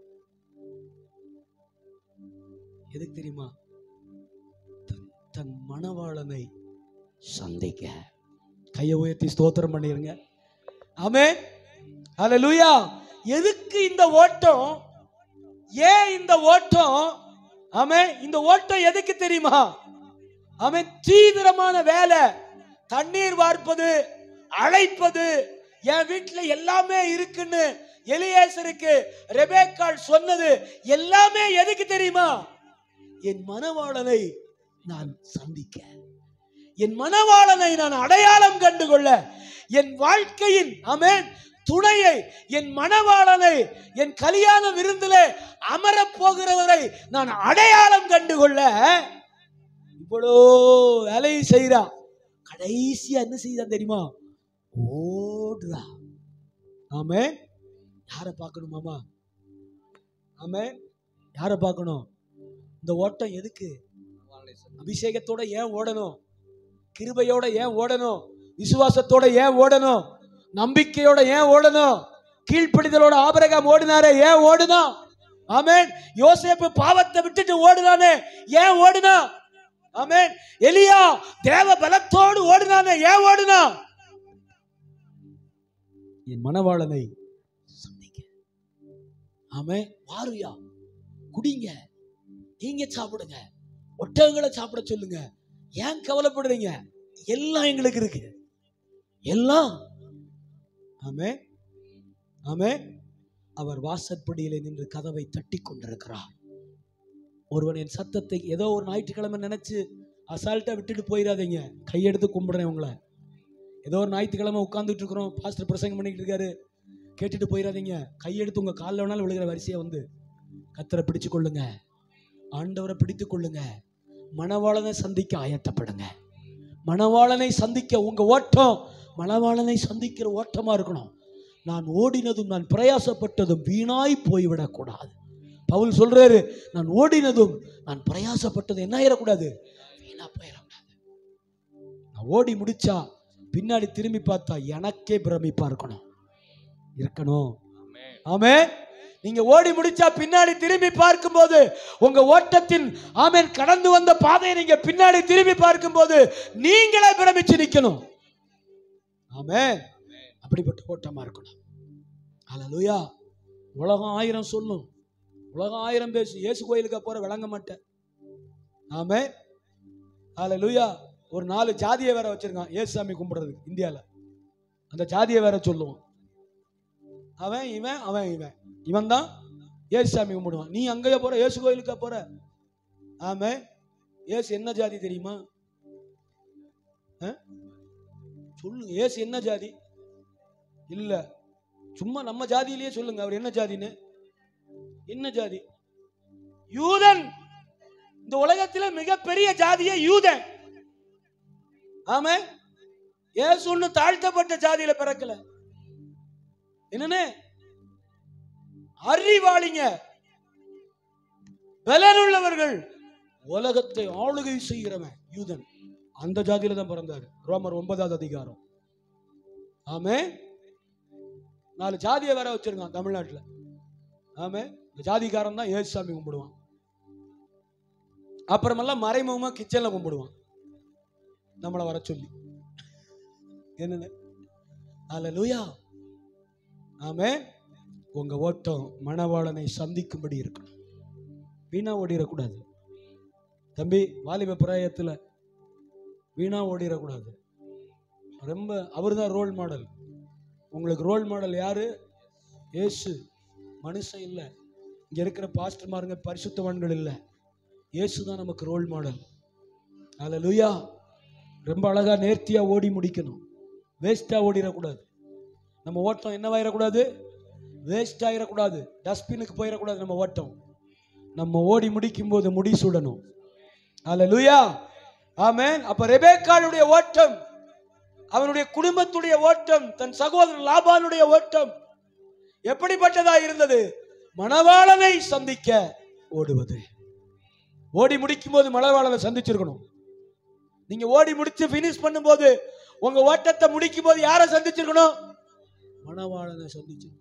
எதுக்கு தெரியுமா தன் தன் மணவாளனை சந்திக்க கையை உயர்த்தி ஸ்தோத்திரம் பண்ணிருங்க ஆமே அல்லேலூயா எதுக்கு இந்த ஓட்டம் ஏன் இந்த ஓட்டம் ஆமே இந்த ஓட்டம் எதுக்கு தெரியுமா ஆமே தீவிரமான வேலை தண்ணீர் வார்ப்பது அழைப்பது என் வீட்டுல எல்லாமே இருக்குன்னு எலியேசருக்கு ரெபேக்காள் சொன்னது எல்லாமே எதுக்கு தெரியுமா என் மனவாளனை நான் சந்திக்க என் மனவாளனை நான் அடையாளம் கண்டு கொள்ள என் வாழ்க்கையின் ஆமென் துணையை என் மனவாளனை என் கல்யாண விருந்திலே அமரப் போகிறவரை நான் அடையாளம் கண்டு கொள்ள இவ்வளோ வேலையை செய்றா கடைசியா என்ன செய்தா தெரியுமா ஓடுறா ஆமே யாரை பார்க்கணும் மாமா ஆமே யாரை பார்க்கணும் இந்த ஓட்டம் எதுக்கு அபிஷேகத்தோட ஏன் ஓடணும் கிருபையோட ஏன் ஓடணும் விசுவாசத்தோட ஏன் ஓடணும் நம்பிக்கையோட ஏன் ஓடணும் கீழ்ப்படிதலோட ஆபரகம் ஓடினாரே ஏன் ஓடுனான் ஆமென் யோசேப்பு பாவத்தை விட்டுட்டு ஓடுனானே ஏன் ஓடுனா ஆமென் எலியா தேவ பலத்தோடு ஓடினானே ஏன் ஓடுனா என் மனவாளனை சந்திக்க ஆமே வாருயா குடிங்க நீங்க சாப்பிடுங்க ஒட்டகங்களை சாப்பிட சொல்லுங்க ஏன் கவலைப்படுறீங்க எல்லாம் எங்களுக்கு இருக்கு எல்லாம் ஆமே ஆமே அவர் வாசற்படியிலே நின்று கதவை தட்டி கொண்டிருக்கிறார் ஒருவன் என் சத்தத்தை ஏதோ ஒரு ஞாயிற்றுக்கிழமை நினைச்சு அசால்ட்டா விட்டுட்டு போயிடாதீங்க கையெடுத்து கும்பிடுறேன் உங்களை ஏதோ ஒரு ஞாயிற்றுக்கிழமை உட்காந்துட்டு இருக்கிறோம் பாஸ்டர் பிரசங்கம் பண்ணிட்டு இருக்காரு கேட்டுட்டு போயிடாதீங்க கையெடுத்து உங்க காலில் வேணாலும் விழுகிற வரிசையை வந்து கத்தரை பிடிச்சு கொள்ளுங்க ஆண்டவரை பிடித்து கொள்ளுங்க மணவாளனை சந்திக்க ஆயத்தப்படுங்க மணவாளனை சந்திக்க உங்க ஓட்டம் மணவாளனை சந்திக்கிற ஓட்டமா இருக்கணும் நான் ஓடினதும் நான் பிரயாசப்பட்டதும் வீணாய் போய்விடக்கூடாது பவுல் சொல்றாரு நான் ஓடினதும் நான் பிரயாசப்பட்டதும் என்ன ஆயிடக்கூடாது வீணா போயிடக்கூடாது நான் ஓடி முடிச்சா பின்னாடி திரும்பி பார்த்தா எனக்கே பிரமிப்பா இருக்கணும் இருக்கணும் ஆமே நீங்க ஓடி முடிச்சா பின்னாடி திரும்பி பார்க்கும்போது உங்க ஓட்டத்தின் ஆமென் கடந்து வந்த பாதையை நீங்க பின்னாடி திரும்பி பார்க்கும்போது நீங்களே பிரமிச்சு நிக்கணும் ஆமே அப்படிப்பட்ட ஓட்டமா இருக்கணும் அல்லேலூயா உலகம் ஆயிரம் சொல்லும் உலகம் ஆயிரம் பேசு இயேசு கோயிலுக்கு போற விளங்க மாட்டேன் ஆமே அல்லேலூயா ஒரு நாலு ஜாதியை வேற வச்சிருக்கான் ஏசுசாமி கும்பிடுறதுக்கு இந்தியால அந்த ஜாதியை வேற சொல்லுவான் அவன் இவன் அவன் இவன் இவன் தான் ஏசுசாமி கும்பிடுவான் நீ அங்கேயே போற ஏசு கோயிலுக்கா போற ஆமே ஏசு என்ன ஜாதி தெரியுமா ஆ? சொல்லுங்க ஏசு என்ன ஜாதி இல்ல சும்மா நம்ம ஜாதியிலேயே சொல்லுங்க அவர் என்ன ஜாதின்னு என்ன ஜாதி யூதன் இந்த உலகத்துல மிகப்பெரிய ஜாதியே யூதன் ஆமே ஏசு ஒண்ணு தாழ்த்தப்பட்ட ஜாதியில பிறக்கல என்னன்னு அறிவாளிங்க பலனுள்ளவர்கள் உலகத்தை ஆளுகை செய்கிறவன் யூதன் அந்த ஜாதியில தான் பிறந்தாரு ரோமர் ஒன்பதாவது அதிகாரம் ஆமே நாலு ஜாதியை வேற வச்சிருக்கான் தமிழ்நாட்டுல ஆமே இந்த ஜாதிக்காரன் தான் ஏசுசாமி கும்பிடுவான் அப்புறமெல்லாம் மறைமுகமா கிச்சன்ல கும்பிடுவான் நம்மளை வர சொல்லி என்னன்னு அல்லேலூயா ஆமே உங்க ஓட்டம் மணவாளனை சந்திக்கும்படி இருக்கணும் வீணா ஓடிடக்கூடாது தம்பி வாலிப பிராயத்துல வீணா ஓடிடக்கூடாது ரொம்ப அவர் தான் ரோல் மாடல் உங்களுக்கு ரோல் மாடல் யாரு ஏசு மனுஷன் இல்லை இங்க இருக்கிற பாஸ்டர்மாருங்க பரிசுத்தவான்கள் இல்லை இயேசு தான் நமக்கு ரோல் மாடல் அல்லேலூயா ரொம்ப அழகா நேர்த்தியா ஓடி முடிக்கணும் வேஸ்டா ஓடிடக்கூடாது நம்ம ஓட்டம் என்னவாயிடக்கூடாது வேஸ்ட் ஆயிடக்கூடாது டஸ்ட்பினுக்கு போயிடக்கூடாது நம்ம ஓட்டம் நம்ம ஓடி முடிக்கும் போது முடி சுடணும் அல்லேலூயா ஆமென் அப்ப ரெபேக்காளுடைய ஓட்டம் அவனுடைய குடும்பத்துடைய ஓட்டம் தன் சகோதரன் லாபானுடைய ஓட்டம் எப்படிப்பட்டதா இருந்தது மணவாளனை சந்திக்க ஓடுவது ஓடி முடிக்கும் போது மணவாளனை சந்திச்சிருக்கணும் நீங்க ஓடி முடிச்சு பினிஷ் பண்ணும்போது உங்க ஓட்டத்தை முடிக்கும் போது யாரை சந்திச்சிருக்கணும் மணவாளனை சந்திச்சிருக்கணும்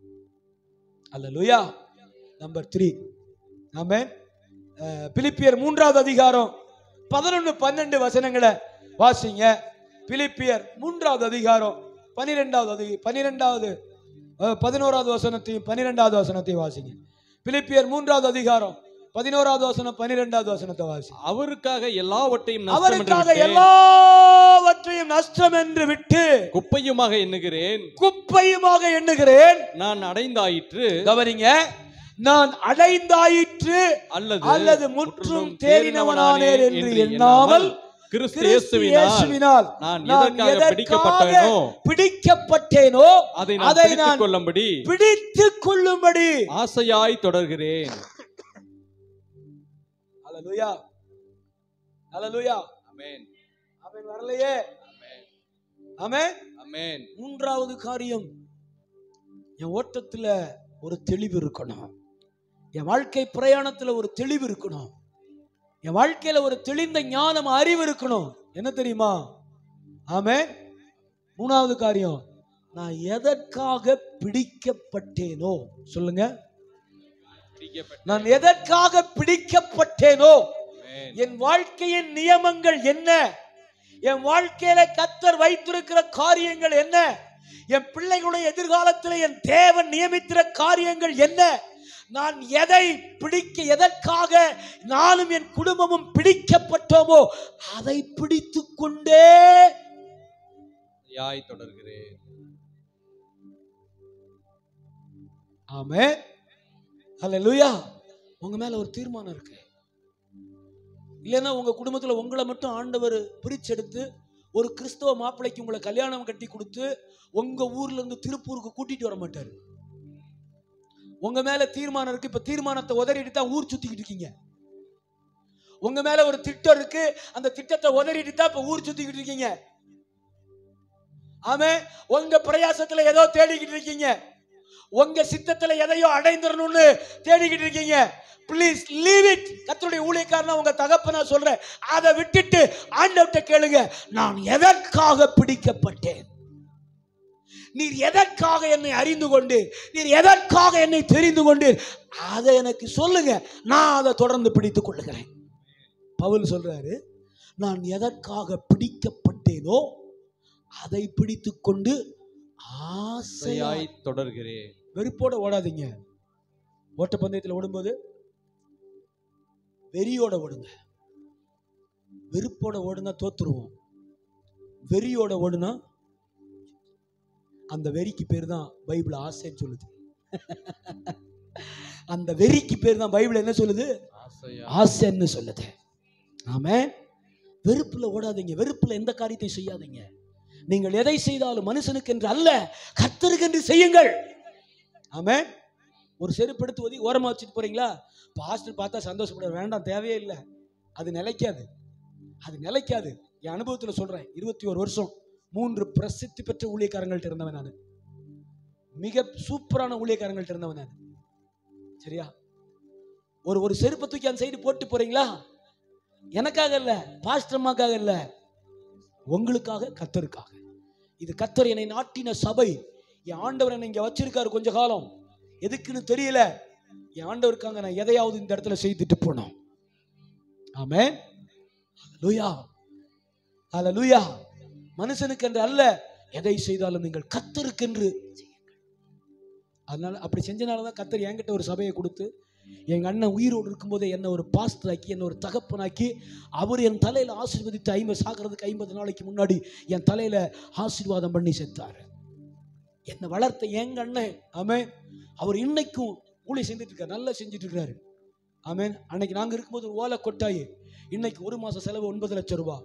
அல்ல நம்பர் த்ரீ ஆமே பிலிப்பியர் மூன்றாவது அதிகாரம் பதினொன்று பன்னெண்டு வசனங்களை வாசிங்க பிலிப்பியர் மூன்றாவது அதிகாரம் பனிரெண்டாவது அதி பனிரெண்டாவது அஹ், பதினோராவது வசனத்தையும் பனிரெண்டாவது வசனத்தையும் வாசிங்க பிலிப்பியர் மூன்றாவது அதிகாரம் பதினோராவது வசனம் பனிரெண்டாவது வசனத்தை வாசி அவருக்காக எல்லாவற்றையும் நஷ்டம் என்று அவருக்காக விட்டேன். எல்லாவற்றையும் நஷ்டம் என்று விட்டு குப்பையுமாக எண்ணுகிறேன் குப்பையுமாக எண்ணுகிறேன் நான் அடைந்தாயிற்று கவனிங்க நான் அடைந்தாயிற்று அல்லது அல்லது முற்றும் தேறினவனானேன் என்று எண்ணாமல் கிறிஸ்து கிறிஸ்து இயேசுவினால் இயேசுவினால் நான் நான் எதற்காக எதற்காக பிடிக்கப்பட்டேனோ பிடிக்கப்பட்டேனோ அதை நான் அதை பிடித்துக் நான் கொள்ளும்படி பிடித்துக் கொள்ளும்படி ஆசையாய் தொடர்கிறேன் அல்லேலூயா அல்லேலூயா அமேன் அவன் வரலையே ஆமென் அமேன் மூன்றாவது காரியம் என் ஓட்டத்துல ஒரு தெளிவு இருக்கணும் என் வாழ்க்கை பிரயாணத்துல ஒரு தெளிவு இருக்கணும் என் வாழ்க்கையில ஒரு தெளிந்த ஞானம் அறிவு இருக்கணும் என்ன தெரியுமா ஆமே மூணாவது காரியம் நான் எதற்காக பிடிக்கப்பட்டேனோ சொல்லுங்க நான் எதற்காக பிடிக்கப்பட்டேனோ அமேன் என் வாழ்க்கையின் நியமங்கள் என்ன என் வாழ்க்கையில கத்தர் வைத்திருக்கிற காரியங்கள் என்ன என் பிள்ளைகளுடைய எதிர்காலத்தில் என் தேவன் நியமித்திர காரியங்கள் என்ன நான் எதை பிடிக்க எதற்காக நானும் என் குடும்பமும் பிடிக்கப்பட்டோமோ அதை பிடித்து கொண்டே யாய் தொடர்கிறேன் ஆமே அல்லேலூயா உங்க மேல ஒரு தீர்மானம் இருக்கு இல்லைன்னா உங்க குடும்பத்துல உங்களை மட்டும் ஆண்டவர் பிரிச்செடுத்து ஒரு கிறிஸ்தவ மாப்பிள்ளைக்கு உங்களை கல்யாணம் கட்டி கொடுத்து உங்க ஊர்ல இருந்து திருப்பூருக்கு கூட்டிட்டு வர மாட்டாரு உங்க மேல தீர்மானம் இருக்கு இப்ப தீர்மானத்தை உதறிட்டு தான் ஊர் சுத்திக்கிட்டு இருக்கீங்க உங்க மேல ஒரு திட்டம் இருக்கு அந்த திட்டத்தை உதறிட்டு தான் இப்ப ஊர் சுத்திக்கிட்டு இருக்கீங்க ஆமே உங்க பிரயாசத்துல ஏதோ தேடிக்கிட்டு இருக்கீங்க உங்க சித்தத்துல எதையோ அடைந்துடணும்னு தேடிக்கிட்டு இருக்கீங்க ப்ளீஸ் லீவ் இட் கத்தருடைய ஊழியக்காரனா உங்க தகப்பனா சொல்றேன் அதை விட்டுட்டு ஆண்டவர்கிட்ட கேளுங்க நான் எதற்காக பிடிக்கப்பட்டேன் நீர் எதற்காக என்னை அறிந்து கொண்டு நீர் எதற்காக என்னை தெரிந்து கொண்டு அதை எனக்கு சொல்லுங்க நான் அதை தொடர்ந்து பிடித்துக் கொள்ளுகிறேன் பவுல் சொல்றாரு நான் எதற்காக பிடிக்கப்பட்டேனோ அதை பிடித்துக் கொண்டு ஆசையாய் யாய் தொடர்கிறேன் வெறுப்போட ஓடாதீங்க ஓட்டப்பந்தயத்தில் ஓடும்போது வெறியோட ஓடுங்க வெறுப்போட ஓடுனா தோத்துருவோம் வெறியோட ஓடுனா அந்த வெறிக்கு பேர் தான் பைபிள் ஆசைன்னு சொல்லுது அந்த வெறிக்கு பேர் தான் பைபிள் என்ன சொல்லுது ஆசையா ஆசைன்னு சொல்லுது ஆமே வெறுப்புல ஓடாதீங்க வெறுப்புல எந்த காரியத்தையும் செய்யாதீங்க நீங்கள் எதை செய்தாலும் மனுஷனுக்கு என்று அல்ல கர்த்தருக்கு என்று செய்யுங்கள் ஆமே ஒரு செருப்பு எடுத்து ஒதி ஓரமா வச்சுட்டு போறீங்களா பாஸ்டர் பார்த்தா சந்தோஷப்பட வேண்டாம் தேவையே இல்லை அது நிலைக்காது அது நிலைக்காது என் அனுபவத்துல சொல்றேன் இருபத்தி ஒரு வருஷம் மூன்று பிரசித்தி பெற்ற ஊழியக்காரங்கள்ட்ட இருந்தவன் நான் மிக சூப்பரான ஊழியக்காரங்கள்ட்ட இருந்தவன் நான் சரியா ஒரு ஒரு செருப்பை தூக்கி அந்த சைடு போட்டு போறீங்களா எனக்காக இல்ல பாஸ்டர்மாக்காக இல்ல உங்களுக்காக கத்தருக்காக இது கத்தர் என்னை நாட்டின சபை என் ஆண்டவர் என்னை இங்க வச்சிருக்காரு கொஞ்ச காலம் எதுக்குன்னு தெரியல என் ஆண்டவருக்காக நான் எதையாவது இந்த இடத்துல செய்துட்டு போனோம் ஆமே லூயா லூயா மனுஷனுக்கு என்று அல்ல எதை செய்தாலும் நீங்கள் கத்தருக்கென்று செய்யுங்கள் அதனால அப்படி செஞ்சனால தான் கத்தர் என்கிட்ட ஒரு சபையை கொடுத்து எங்க அண்ணன் உயிரோடு இருக்கும்போதே என்ன ஒரு பாஸ்டர் ஆக்கி என்ன ஒரு தகப்பனாக்கி அவர் என் தலையில ஆசீர்வதித்து ஐம்பது சாகிறதுக்கு ஐம்பது நாளைக்கு முன்னாடி என் தலையில ஆசீர்வாதம் பண்ணி செத்தாரு என்னை வளர்த்த எங்க அண்ணன் ஆமே அவர் இன்னைக்கும் ஊழி செஞ்சுட்டு இருக்காரு நல்லா செஞ்சுட்டு இருக்காரு ஆமேன் அன்னைக்கு நாங்க இருக்கும்போது ஒரு ஓலை கொட்டாயி இன்னைக்கு ஒரு மாசம் செலவு ஒன்பது லட்சம் ரூபாய்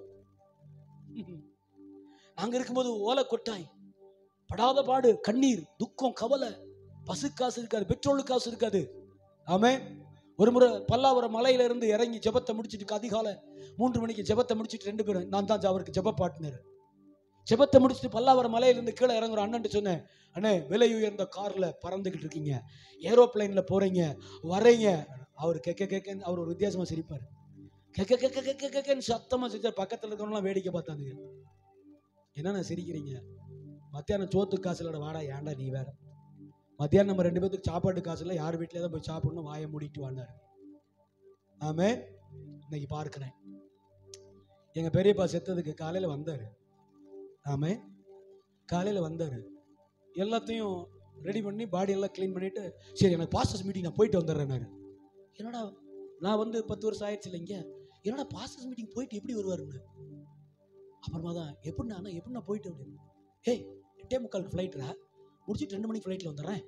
நாங்க இருக்கும்போது ஓலை கொட்டாய் படாத பாடு கண்ணீர் துக்கம் கவலை பசு காசு இருக்காது பெட்ரோலு காசு இருக்காது ஆமே ஒரு முறை பல்லாவரம் மலையில இருந்து இறங்கி ஜெபத்தை முடிச்சிட்டு அதிகாலை மூன்று மணிக்கு ஜெபத்தை முடிச்சிட்டு ரெண்டு பேரும் நான் தான் அவருக்கு ஜெப பார்ட்னர் ஜெபத்தை முடிச்சுட்டு பல்லாவரம் மலையில இருந்து கீழே இறங்குற அண்ணன் சொன்னேன் அண்ணே விலை உயர்ந்த கார்ல பறந்துகிட்டு இருக்கீங்க ஏரோப்ளைன்ல போறீங்க வரீங்க அவர் கெக்க கெக்கன்னு அவர் ஒரு வித்தியாசமா சிரிப்பாரு கெக்க கெக்க கெக்க கெக்கன்னு சத்தமா சிரிச்சார் பக்கத்துல இருக்கவங்களாம் வேடிக்கை பார்த்தாங்க என்னண்ணா சிரிக்கிறீங்க மத்தியானம் சோத்து காசு இல்லட வாடா ஏன்டா நீ வேற மத்தியானம் நம்ம ரெண்டு பேத்துக்கு சாப்பாட்டு காசு இல்லை யார் வீட்டிலே தான் போய் சாப்பிடணும் வாயை மூடிட்டு வாண்டாரு ஆமே இன்னைக்கு பார்க்கிறேன் எங்க பெரியப்பா செத்ததுக்கு காலையில வந்தாரு ஆமே காலையில வந்தாரு எல்லாத்தையும் ரெடி பண்ணி பாடி எல்லாம் க்ளீன் பண்ணிட்டு சரி எனக்கு பாஸ்டர்ஸ் மீட்டிங் நான் போயிட்டு வந்துடுறேன் என்னடா நான் வந்து பத்து வருஷம் ஆயிடுச்சு இல்லைங்க என்னடா பாஸ்டர்ஸ் மீட்டிங் போயிட்டு எப்படி வருவாருன்னு அப்புறமா தான் எப்படிண்ணா அண்ணா எப்படிண்ணா போயிட்டு அப்படின்னு ஏய் எட்டே முக்காலுக்கு ஃப்ளைட்ரா முடிச்சுட்டு ரெண்டு மணிக்கு ஃப்ளைட்டில் வந்துடுறேன்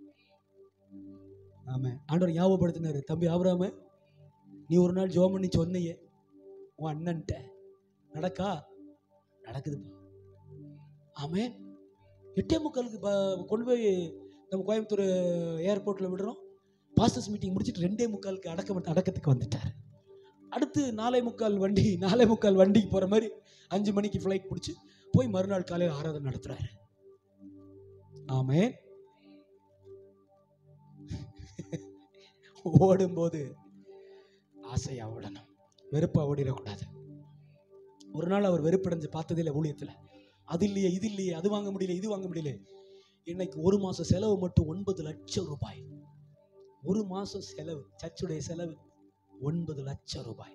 ஆமாம் ஆண்டவர் ஞாபகப்படுத்தினாரு தம்பி ஆபராம நீ ஒரு நாள் ஜோம் பண்ணி சொன்னையே உன் அண்ணன்ட்ட நடக்கா நடக்குதுப்பா ஆமே எட்டே முக்காலுக்கு ப- கொண்டு போய் நம்ம கோயம்புத்தூர் ஏர்போர்ட்டில் விடுறோம் பாஸ்டர்ஸ் மீட்டிங் முடிச்சுட்டு ரெண்டே முக்காலுக்கு அடக்க அடக்கத்துக்கு வந்துட்டார் அடுத்து நாலே முக்கால் வண்டி நாலே முக்கால் வண்டிக்கு போகிற மாதிரி அஞ்சு மணிக்கு ஃப்ளைட் பிடிச்சி போய் மறுநாள் காலையில் ஆராதனை நடத்துறாரு ஆமே ஓடும்போது ஆசையா ஓடணும் வெறுப்பா ஓடிடக்கூடாது ஒரு நாள் அவர் வெறுப்படைஞ்சு பார்த்ததே இல்லை ஊழியத்தில் அது இல்லையே இது இல்லையே அது வாங்க முடியல இது வாங்க முடியல இன்னைக்கு ஒரு மாசம் செலவு மட்டும் ஒன்பது லட்சம் ரூபாய் ஒரு மாசம் செலவு சர்ச்சுடைய செலவு ஒன்பது லட்சம் ரூபாய்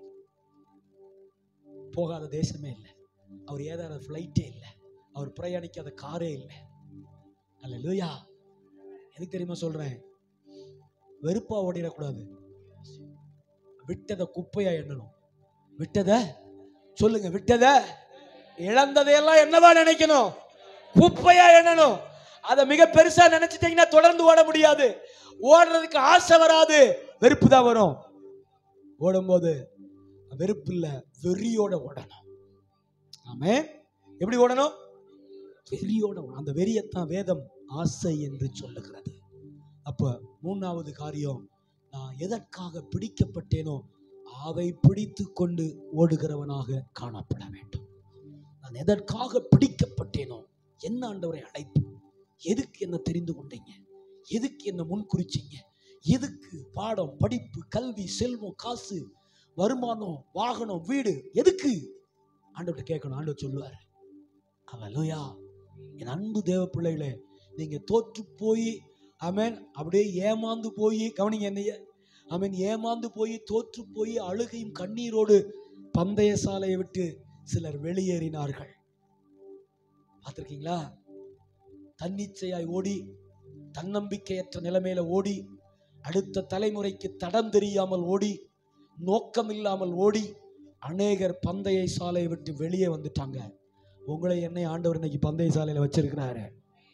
போகாத தேசமே இல்லை அவர் ஏதாத ஃப்ளைட்டே இல்லை அவர் பிரயாணிக்காத காரே இல்லை அல்ல லூயா எதுக்கு தெரியுமா சொல்றேன் வெறுப்பா ஓடிடக்கூடாது விட்டதை குப்பையா எண்ணணும் விட்டதை சொல்லுங்க விட்டதை இழந்ததையெல்லாம் என்னவா நினைக்கணும் குப்பையா எண்ணணும் அதை மிக பெருசா நினைச்சிட்டீங்கன்னா தொடர்ந்து ஓட முடியாது ஓடுறதுக்கு ஆசை வராது வெறுப்பு தான் வரும் ஓடும்போது வெறுப்பு இல்ல வெறியோட ஓடணும் ஆமே எப்படி ஓடணும் வெறியோட ஓடணும். அந்த வெறியத்தான் வேதம் ஆசை என்று சொல்லுகிறது அப்ப மூணாவது காரியம் நான் எதற்காக பிடிக்கப்பட்டேனோ அதை பிடித்து கொண்டு ஓடுகிறவனாக காணப்பட வேண்டும் நான் எதற்காக பிடிக்கப்பட்டேனோ என்ன ஆண்டவரை அழைப்பு எதுக்கு என்ன தெரிந்து கொண்டீங்க எதுக்கு என்ன முன் குறிச்சீங்க எதுக்கு பாடம் படிப்பு கல்வி செல்வம் காசு வருமானம் வாகனம் வீடு எதுக்கு ஆண்டவர்கிட்ட கேட்கணும் ஆண்டவர் சொல்லுவார் அல்லேலூயா என் அன்பு தேவ பிள்ளைகளே நீங்க தோற்று போய் ஆமென் அப்படியே ஏமாந்து போய் கவனிங்க என்னைய ஆமென் ஏமாந்து போய் தோற்று போய் அழுகையும் கண்ணீரோடு பந்தய சாலையை விட்டு சிலர் வெளியேறினார்கள் பார்த்திருக்கீங்களா தன்னிச்சையாய் ஓடி தன்னம்பிக்கையற்ற நிலைமையில ஓடி அடுத்த தலைமுறைக்கு தடம் தெரியாமல் ஓடி நோக்கம் இல்லாமல் ஓடி அநேகர் பந்தய சாலையை விட்டு வெளியே வந்துட்டாங்க உங்களை என்னை ஆண்டவர் இன்னைக்கு பந்தய சாலையில வச்சிருக்கிறாரு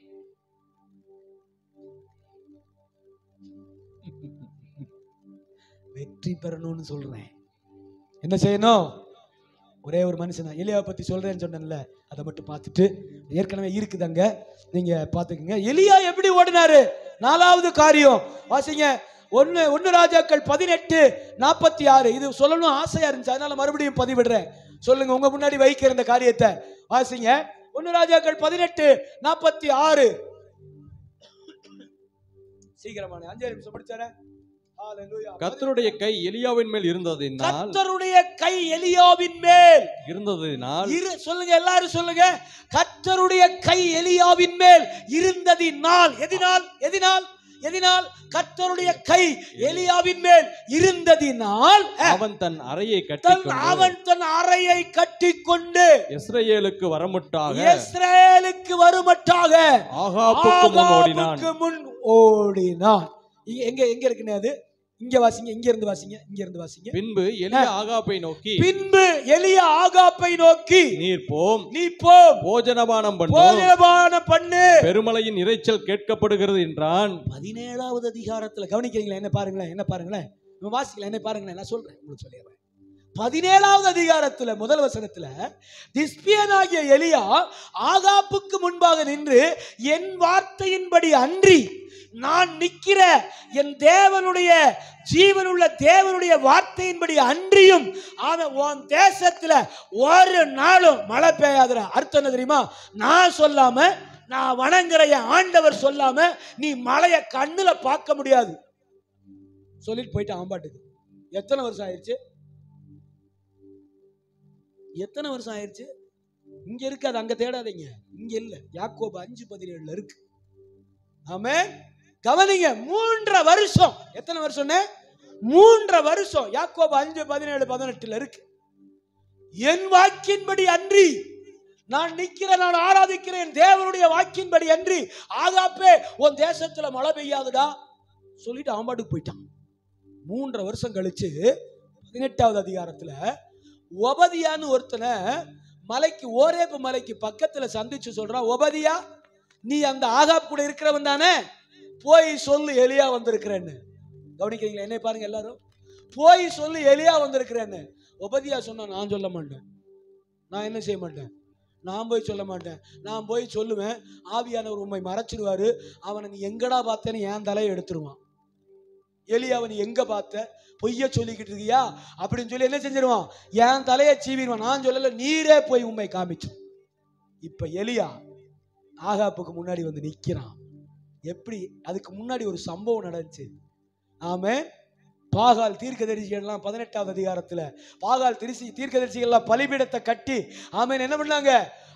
வெற்றி பெறணும்னு சொல்றேன் என்ன செய்யணும் ஒரே ஒரு மனுஷனா எலியாவை பத்தி சொல்றேன்னு சொன்னேன்ல அதை மட்டும் பார்த்துட்டு ஏற்கனவே இருக்குது அங்க நீங்க பார்த்துக்கங்க எலியா எப்படி ஓடினாரு நாலாவது காரியம் வாசிங்க ஒன்னு ஒன்னு ராஜாக்கள் பதினெட்டு நாற்பத்தி ஆறு இது சொல்லணும் ஆசையா இருந்துச்சு அதனால மறுபடியும் பதிவிடுறேன் சொல்லுங்க உங்க முன்னாடி வைக்கிற இந்த காரியத்தை வாசிங்க ஒன்னு ராஜாக்கள் பதினெட்டு நாற்பத்தி ஆறு சீக்கிரமான அஞ்சு நிமிஷம் படிச்சாரேன் ஹalleluya. கர்த்தருடைய கை எலியாவின் மேல் இருந்ததினால் கர்த்தருடைய கை எலியாவின் மேல் இருந்ததினால் இரு சொல்லுங்க எல்லாரும் சொல்லுங்க கர்த்தருடைய கை எலியாவின் மேல் இருந்ததினால் எதினால் எதினால் எதினால் கர்த்தருடைய கை எலியாவின் மேல் இருந்ததினால் அஹ், அவன் தன் அறையை தன் கட்டிக்கொண்டு அவன் தன் அறையை கட்டிக்கொண்டு இஸ்ரவேலுக்கு வரமுட்டாக இஸ்ரேலுக்கு வருமட்டாக ஆகாப்புக்கு முன் ஓடினான் ஆகாபுக்கு முன் ஓடினான் இங்க- எங்க எங்க இருக்குன்னு அது இங்க வாசிங்க இங்க இருந்து வாசிங்க இங்க இருந்து வாசிங்க பின்பு எலியா ஆகாப்பை நோக்கி பின்பு எலியா ஆகாப்பை நோக்கி நீர் போம் நீ போ போஜனபானம் பண்ணும் போஜனபான பண்ணு பெருமலையின் இரைச்சல் கேட்கப்படுகிறது என்றான் பதினேழாவது அதிகாரத்துல கவனிக்கிறீங்களா என்ன பாருங்களேன் என்ன பாருங்களேன் இவன் வாசிக்கலாம் என்ன பாருங்களேன் நான் சொல்றேன் உங்களுக்கு சொல்லிடுறேன் பதினேழாவது அதிகாரத்துல முதல் வசனத்துல திஸ்பியனாகிய எலியா ஆகாப்புக்கு முன்பாக நின்று என் வார்த்தையின்படி அன்றி நான் நிக்கிற என் தேவனுடைய ஜீவனுள்ள தேவனுடைய வார்த்தையின்படி அன்றியும் அவன் உன் தேசத்துல ஒரு நாளும் மழை பெய்யாதுடா அர்த்தம் என்ன தெரியுமா நான் சொல்லாம நான் வணங்குற என் ஆண்டவர் சொல்லாம நீ மலையை கண்ணுல பார்க்க முடியாது சொல்லிட்டு போயிட்டு ஆம்பாட்டுக்கு எத்தனை வருஷம் ஆயிடுச்சு எத்தனை வருஷம் ஆயிடுச்சு இங்க இருக்காது அங்க தேடாதீங்க இங்க இல்ல யாக்கோபு அஞ்சு பதினேழுல இருக்கு ஆமே கவனிங்க மூன்றரை வருஷம் எத்தனை வருஷம் மூன்றரை வருஷம் யாக்கோபு அஞ்சு பதினேழு பதினெட்டுல இருக்கு என் வாக்கின்படி அன்றி நான் நிக்கிறேன் நான் ஆராதிக்கிறேன் தேவனுடைய வாக்கின்படி அன்றி ஆகாப்பே உன் தேசத்துல மழை பெய்யாதுடா சொல்லிட்டு ஆம்பாட்டுக்கு போயிட்டான் மூன்றரை வருஷம் கழிச்சு பதினெட்டாவது அதிகாரத்துல ஒபதியான்னு ஒருத்தனை மலைக்கு ஓரேப்பு மலைக்கு பக்கத்துல சந்திச்சு சொல்றான் ஒபதியா நீ அந்த ஆகாப் கூட இருக்கிறவன் தானே போய் சொல்லு எலியா வந்திருக்கிறேன்னு கவனிக்கிறீங்களா என்னை பாருங்க எல்லாரும் போய் சொல்லு எலியா வந்திருக்கிறேன்னு ஒபதியா சொன்னா நான் சொல்ல மாட்டேன் நான் என்ன செய்ய மாட்டேன் நான் போய் சொல்ல மாட்டேன் நான் போய் சொல்லுவேன் ஆவியானவர் உண்மை மறைச்சிடுவாரு அவனை நீ எங்கடா பார்த்தேன்னு என் தலையை எடுத்துருவான் எலியாவை நீ எங்க பார்த்த பொய்ய சொல்லிக்கிட்டு இருக்கியா அப்படின்னு சொல்லி என்ன செஞ்சிருவான் என் தலையை சீவிடுவான் நான் சொல்லல நீரே போய் உண்மை காமிச்சோம் இப்ப எலியா ஆகாப்புக்கு முன்னாடி வந்து நிக்கிறான் எப்படி அதுக்கு முன்னாடி ஒரு சம்பவம் நடந்துச்சு ஆமே பாகால் தீர்க்கதரிசிகள்லாம் பதினெட்டாவது அதிகாரத்துல பாகால் திருச்சி தீர்க்கதரிசிகள்லாம் பலிபீடத்தை கட்டி ஆமேன் என்ன பண்ணாங்க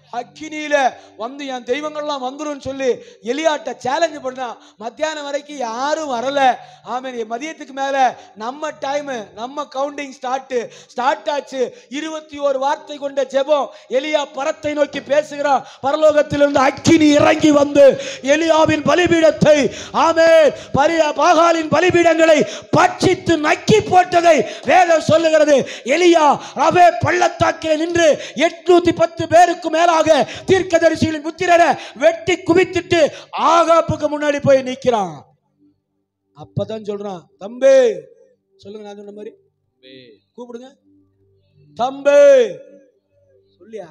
அக்கினியில வந்து என் தெய்வங்கள்லாம் வந்துரும் சொல்லி எலியாட்ட சேலஞ்சு பண்ணா மத்தியானம் வரைக்கும் யாரும் வரல ஆமென் மதியத்துக்கு மேல நம்ம டைம் நம்ம கவுண்டிங் ஸ்டார்ட் ஸ்டார்ட் ஆச்சு இருபத்தி ஒரு வார்த்தை கொண்ட ஜெபம் எலியா பரத்தை நோக்கி பேசுகிறான் பரலோகத்திலிருந்து அக்கினி இறங்கி வந்து எலியாவின் பலிபீடத்தை ஆமென் பரியா பாகாலின் பலிபீடங்களை பட்சித்து நக்கி போட்டதை வேதம் சொல்லுகிறது எலியா ரவே பள்ளத்தாக்கில் நின்று எட்நூத்தி பத்து பேருக்கு மேலாக தீர்க்கதரிசிகளின் முத்திரரை வெட்டி குவித்துட்டு ஆகாப்புக்கு முன்னாடி போய் நிக்கிறான் அப்பதான் சொல்றான் தம்பி சொல்லுங்க நான் சொன்ன மாதிரி கூப்பிடுங்க தம்பி சொல்லியா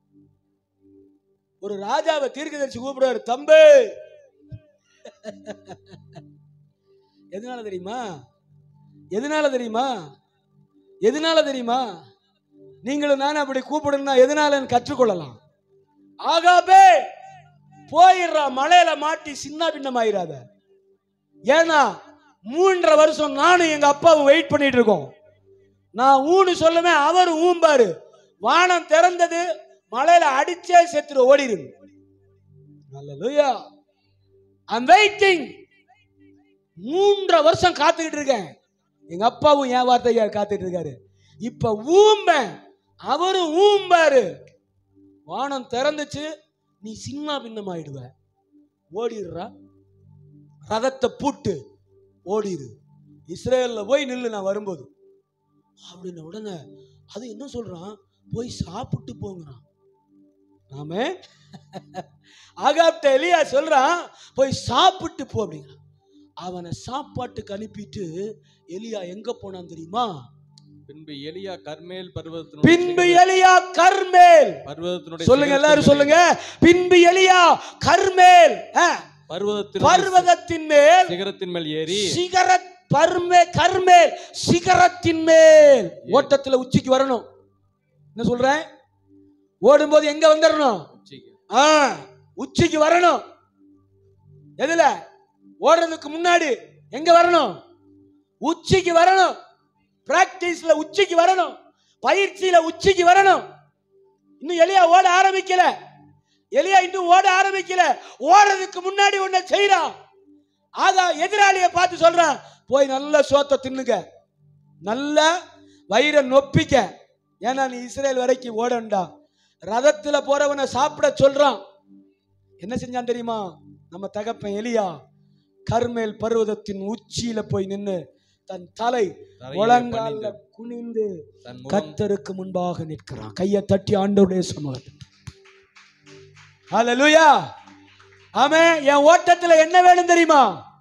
ஒரு ராஜாவை தீர்க்கதரிசி கூப்பிடுவாரு தம்பி எதனால தெரியுமா எதனால தெரியுமா எதனால தெரியுமா நீங்களும் நானும் அப்படி கூப்பிடணும்னா எதனாலன்னு கற்றுக்கொள்ளலாம் ஆகாபே போயிடுறா மலையில மாட்டி சின்ன பின்னமாயிராத ஏன்னா மூன்றரை வருஷம் நானும் எங்க அப்பாவும் வெயிட் பண்ணிட்டு இருக்கோம் நான் ஊன்னு சொல்லுவேன் அவர் ஊம்பாரு வானம் திறந்தது மலையில அடிச்சே செத்துரு ஓடிடு அல்லேலூயா ஐம் வெயிட்டிங் மூன்றரை வருஷம் காத்துக்கிட்டு இருக்கேன் எங்க அப்பாவும் என் வார்த்தையா காத்துட்டு இருக்காரு இப்ப ஊம்பேன் அவரும் ஊம்பாரு வானம் திறந்துச்சு நீ சின்ன பின்னமாயிடுவ ஓடிடுறா ரதத்தை பூட்டு ஓடிடு இஸ்ரேல்ல போய் நில்லு நான் வரும்போது அப்படின்ன உடனே அது என்ன சொல்றான் போய் சாப்பிட்டு போங்கிறான் ஆமே ஆகாப்ட எலியா சொல்றான் போய் சாப்பிட்டு போ அப்படிங்கிறான் அவனை சாப்பாட்டுக்கு அனுப்பிட்டு எலியா எங்க போனான் தெரியுமா பின்பு எலியா கர்மேல் பர்வதத்தினுடைய பின்பு எலியா கர்மேல் பர்வதத்தினுடைய சொல்லுங்க எல்லாரும் சிகரத்தின் சொல்லுங்க பின்பு எலியா கர்மேல் ஆ, பர்வதத்தினுடைய பர்வதத்தின் மேல் சிகரத்தின் மேல் ஏறி சிகர பர்மே கர்மேல் சிகரத்தின் மேல் ஓட்டத்துல உச்சிக்கு வரணும் என்ன சொல்றேன் ஓடும்போது எங்க வந்துடணும் உச்சிக்கு. ஆ, உச்சிக்கு வரணும் எதுல ஓடுறதுக்கு முன்னாடி எங்க வரணும் உச்சிக்கு வரணும் பிராக்டிஸ்ல உச்சிக்கு வரணும் பயிற்சியில உச்சிக்கு வரணும் இன்னும் எலியா ஓட ஆரம்பிக்கல எலியா இன்னும் ஓட ஆரம்பிக்கல ஓடுறதுக்கு முன்னாடி ஒன்ன செய்யறான் ஆகா எதிராளியை பார்த்து சொல்றான் போய் நல்ல சோத்தை தின்னுங்க நல்ல வயிறை நொப்பிக்க ஏன்னா நீ இஸ்ரேல் வரைக்கும் ஓடண்டா ரதத்துல போறவனை சாப்பிட சொல்றான் என்ன செஞ்சான் தெரியுமா நம்ம தகப்பன் எலியா கர்மேல் பர்வதத்தின் உச்சியில போய் நின்னு தன் தலை தரையிலே முழங்கால பணிந்து குனிந்து தன் முகம் கத்தருக்கு முன்பாக நிற்கிறான் கையை தட்டி ஆண்டவருடைய சமூகத்தில் ஹalleluya ஆமே என் ஓட்டத்துல என்ன வேணும் தெரியுமா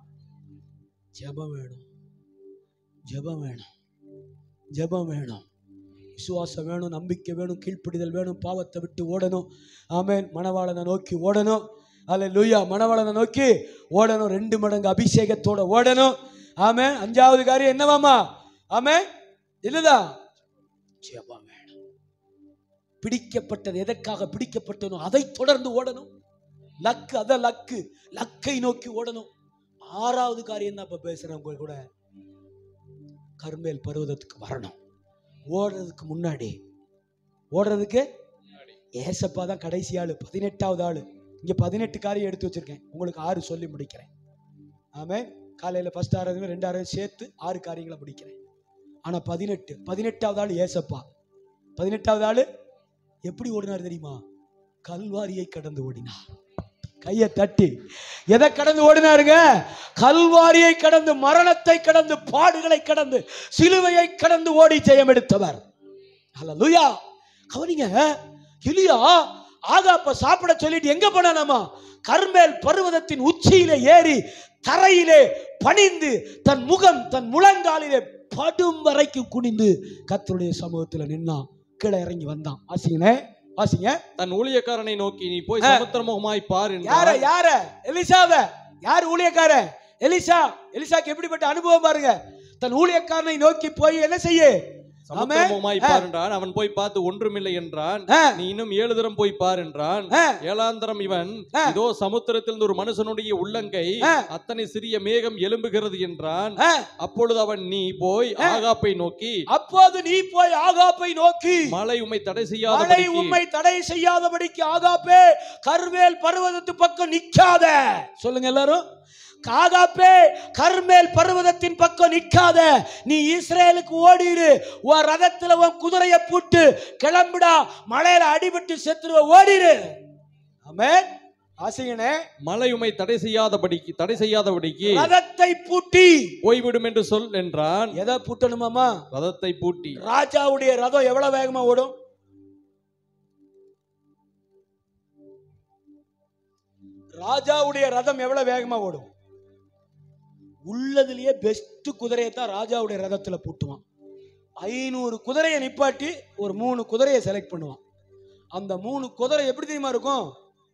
ஜெபம் வேணும் ஜெபம் வேணும் ஜெபம் வேணும் விசுவாசம் வேணும் நம்பிக்கை வேணும் கீழ்ப்படிதல் வேணும் பாவத்தை விட்டு ஓடணும் ஆமென் மணவாளனை நோக்கி ஓடணும் அல்லேலூயா மணவாளனை நோக்கி ஓடணும் ரெண்டு மடங்கு அபிஷேகத்தோட ஓடணும் ஆமென் அஞ்சாவது காரியம் என்னவாமா ஆமென் இதுதான் ஜெபம் வேணும் பிடிக்கப்பட்டது எதற்காக பிடிக்கப்பட்டனோ அதை தொடர்ந்து ஓடணும் லக்கு அத லக்கு லக்கை நோக்கி ஓடணும் ஆறாவது காரியம் தான் இப்ப பேசுறேன் உங்க கூட கர்மேல் பருவதத்துக்கு வரணும் ஓடுறதுக்கு முன்னாடி ஓடுறதுக்கு ஏசப்பா தான் கடைசி ஆளு பதினெட்டாவது ஆளு இங்க பதினெட்டு காரியம் எடுத்து வச்சிருக்கேன் உங்களுக்கு ஆறு சொல்லி முடிக்கிறேன் ஆமே காலையில ஃபர்ஸ்ட் ஆறு ரெண்டு ஆறு சேர்த்து ஆறு காரியங்களை முடிக்கிறேன் ஆனா பதினெட்டு பதினெட்டாவது ஆள் ஏசப்பா பதினெட்டாவது ஆளு எப்படி ஓடினார் தெரியுமா கல்வாரியை கடந்து ஓடினார் கையை தட்டி எதை கடந்து ஓடினாருங்க கல்வாரியை கடந்து மரணத்தை கடந்து பாடுகளை கடந்து சிலுவையை கடந்து ஓடி ஜெயம் எடுத்தவர் ஹalleluya கவனிங்க எலியா ஆகாப்ப சாப்பிட சொல்லிட்டு எங்க போனானாமா கர்மேல் பர்வதத்தின் உச்சியிலே ஏறி தரையிலே பணிந்து தன் முகம் தன் முழங்காலிலே படும் வரைக்கும் குனிந்து கர்த்தருடைய சமூகத்துல நின்னான் கீழே இறங்கி வந்தான் வாசிங்கண்ணே வாசிங்க தன் ஊழியக்காரனை நோக்கி நீ போய் ஆ. சமுத்திரமுகமாய் பார் யார என்றார் யார எலிசாவ யார் ஊழியக்கார எலிசா எலிசாக்கு எப்படிப்பட்ட அனுபவம் பாருங்க தன் ஊழியக்காரனை நோக்கி போய் என்ன செய்ய சமுத்திரமுமாய் பார் என்றான் அவன் போய் பார்த்து ஒன்றுமில்லை என்றான் ஆ. நீ இன்னும் ஏழு தரம் போய் பார் என்றான் ஆ. ஏழாந்தரம் இவன் ஆ. இதோ சமுத்திரத்தில் ஒரு மனுஷனுடைய உள்ளங்கை ஆ. அத்தனை சிறிய மேகம் எழும்புகிறது என்றான் ஆ. அப்பொழுது அவன் நீ போய் ஆகாப்பை நோக்கி அப்போது நீ போய் ஆகாப்பை நோக்கி மழை உம்மை தடை மழை செய்யாத உம்மை தடை செய்யாதபடிக்கு ஆகாப்பே கர்மேல் பர்வதத்து பக்கம் நிக்காத சொல்லுங்க எல்லாரும் ஆகாப்பே கர்மேல் பர்வதத்தின் பக்கம் நிக்காத நீ இஸ்ரேலுக்கு ஓடிரு உன் ரதத்துல உன் குதிரைய பூட்டு கிளம்புடா மழையில அடிபட்டு செத்துருவ ஓடிரு ஆமென் ஆசிங்கனே மழை உம்மை தடை செய்யாதபடிக்கு தடை செய்யாதபடிக்கு ரதத்தை பூட்டி போய்விடும் என்று சொல் என்றான் எதை பூட்டணுமாமா ரதத்தை பூட்டி ராஜாவுடைய ரதம் எவ்வளவு வேகமா ஓடும் ராஜாவுடைய ரதம் எவ்வளவு வேகமா ஓடும் உள்ளதுலயே பெஸ்ட் குதிரையை தான் ராஜாவுடைய ரதத்துல பூட்டுவான் ஐநூறு குதிரையை நிப்பாட்டி ஒரு மூணு குதிரையை செலக்ட் பண்ணுவான் அந்த மூணு குதிரை எப்படி தெரியுமா இருக்கும்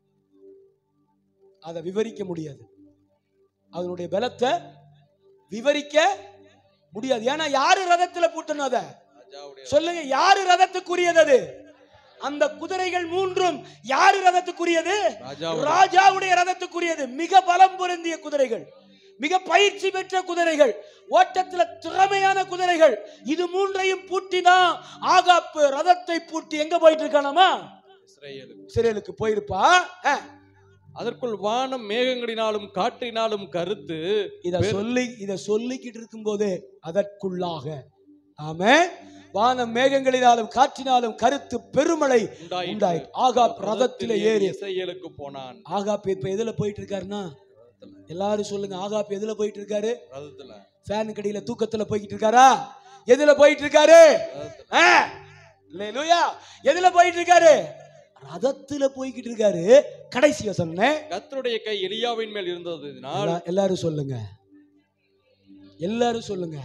அதை விவரிக்க முடியாது அதனுடைய பலத்தை விவரிக்க முடியாது ஏன்னா யாரு ரதத்துல பூட்டணும் அதை சொல்லுங்க யாரு ரதத்துக்குரியது அது அந்த குதிரைகள் மூன்றும் யாரு ரதத்துக்குரியது ராஜாவுடைய ராஜாவுடைய ரதத்துக்குரியது மிக பலம் பொருந்திய குதிரைகள் மிக பயிற்சி பெற்ற குதிரைகள் ஓட்டத்துல திறமையான குதிரைகள் இது மூன்றையும் பூட்டிதான் ஆகாப்பு ரதத்தை பூட்டி எங்க போயிட்டு இருக்கானாமா இஸ்ரவேலுக்கு. சிறையிலுக்கு போயிருப்பா அஹ், அதற்குள் வானம் மேகங்களினாலும் காற்றினாலும் கருத்து இத சொல்லி இத சொல்லிக்கிட்டு இருக்கும்போதே அதற்குள்ளாக ஆமே வானம் மேகங்களினாலும் காற்றினாலும் கருத்து பெருமழை உண்டாயிற்று. உண்டாய் ஆகாப் ரதத்திலே ஏறி இஸ்ரவேலுக்கு போனான் ஆகாப் இப்ப எதுல போயிட்டு இருக்காருன்னா எல்லாரும் சொல்லுங்க ஆகாப் எதுல போயிட்டு இருக்காரு ரதத்துல ஃபேன் கடியில தூக்கத்துல போய்கிட்டு இருக்காரா எதுல போயிட்டு இருக்காரு ஆ? அல்லேலூயா எதுல போயிட்டு இருக்காரு ரதத்துல போய்கிட்டு இருக்காரு கடைசியா சொன்னேன் கர்த்தருடைய கை எலியாவின் மேல் இருந்ததினால் எல்லா- எல்லாரும் சொல்லுங்க எல்லாரும் சொல்லுங்க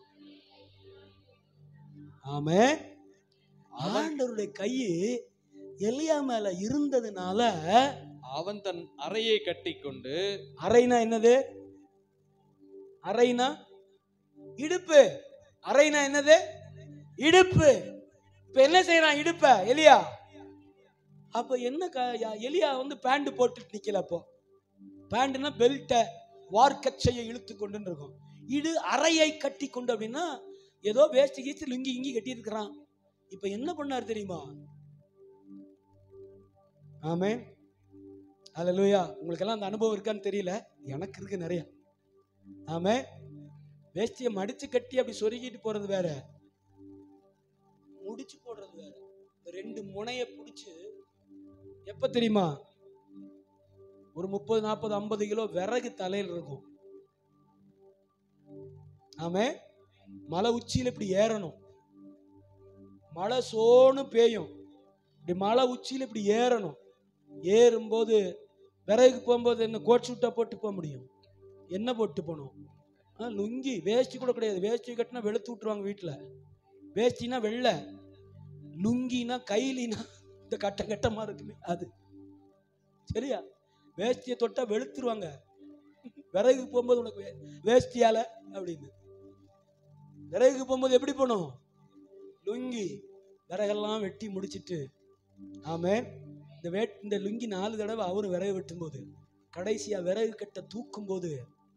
ஆமே ஆண்டவருடைய கை எலியா மேல இருந்ததுனால அவன் தன் அறையை கட்டிக்கொண்டு அறைனா என்னது அறைனா இடுப்பு அறைனா என்னது இடுப்பு இப்ப என்ன செய்யறான் இடுப்ப எலியா அப்ப என்ன க- யா- எலியா வந்து பேண்ட் போட்டுட்டு நிக்கல அப்போ பேண்ட்னா பெல்ட்டை வார்க்கச்சையை இழுத்து கொண்டுன்னு இருக்கும் இது அறையை கட்டி கொண்டு அப்படின்னா ஏதோ வேஷ்டி கீச்சு லுங்கி இங்கி கட்டி இருக்கிறான் இப்ப என்ன பண்ணார் தெரியுமா ஆமே அல்லேலூயா உங்களுக்கெல்லாம் அந்த அனுபவம் இருக்கான்னு தெரியல எனக்கு இருக்கு நிறைய ஆமே வேஷ்டியை மடிச்சு கட்டி அப்படி சொருகிட்டு போறது வேற முடிச்சு போடுறது வேற இந்த ரெண்டு முனைய பிடிச்சு எப்ப தெரியுமா ஒரு முப்பது நாற்பது ஐம்பது கிலோ விறகு தலையில் இருக்கும் ஆமே மலை உச்சியில இப்படி ஏறணும் மழை சோன்னு பேயும் இப்படி மலை உச்சியில இப்படி ஏறணும் ஏறும்போது விறகுக்கு போகும்போது என்ன கோட் சூட்டா போட்டு போக முடியும் என்ன போட்டு போகணும் ஆ, லுங்கி வேஷ்டி கூட கிடையாது வேஷ்டி கட்டினா வெளுத்து விட்டுருவாங்க வீட்டில் வேஷ்டினா வெள்ளை லுங்கினா கைலினா இந்த கட்ட கட்டமா இருக்குமே அது சரியா வேஷ்டியை தொட்டா வெளுத்துருவாங்க விறகுக்கு போகும்போது உனக்கு வே- வேஷ்டியால அப்படின்னு விறகுக்கு போகும்போது எப்படி போகணும் லுங்கி விறகெல்லாம் வெட்டி முடிச்சிட்டு ஆமே இந்த வே இந்த லுங்கி நாலு தடவை அவரும் விறகு வெட்டும் போது கடைசியா விறகு கட்ட தூக்கும் போது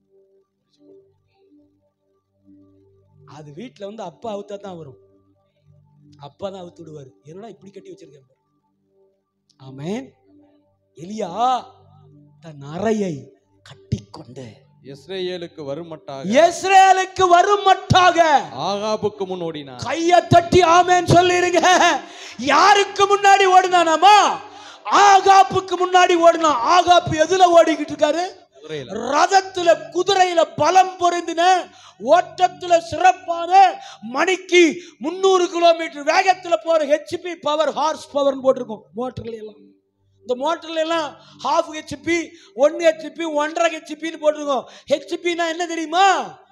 அது வீட்டுல வந்து அப்பா அவுத்தா தான் வரும் அப்பா தான் அவுத்து விடுவாரு என்னடா இப்படி கட்டி வச்சிருக்கேன் பாரு. ஆமென் எலியா தன் அறையை கட்டிக்கொண்டு இஸ்ரேலுக்கு வருமட்டாக இஸ்ரேலுக்கு வரும் மட்டாக ஆகாபுக்கு முன் ஓடினான் கைய தட்டி ஆமேன்னு சொல்லிருங்க யாருக்கு முன்னாடி ஓடினானாமா ஆகாப்புக்கு முன்னாடி ஓடினான் ஆகாப்பு எதுல ஓடிக்கிட்டு இருக்காரு குதிரையில. ரதத்துல குதிரையில பலம் பொருந்தின ஓட்டத்துல சிறப்பான மணிக்கு முந்நூறு கிலோமீட்டர் வேகத்துல போற ஹெச்பி பவர் ஹார்ஸ் பவர் போட்டிருக்கும் மோட்டர்ல எல்லாம் இந்த மோட்டர்ல எல்லாம் ஹாஃப் ஹெச்பி ஒன் ஹெச்பி ஒன்றரை ஹெச்பின்னு போட்டிருக்கோம் ஹெச்பினா என்ன தெரியுமா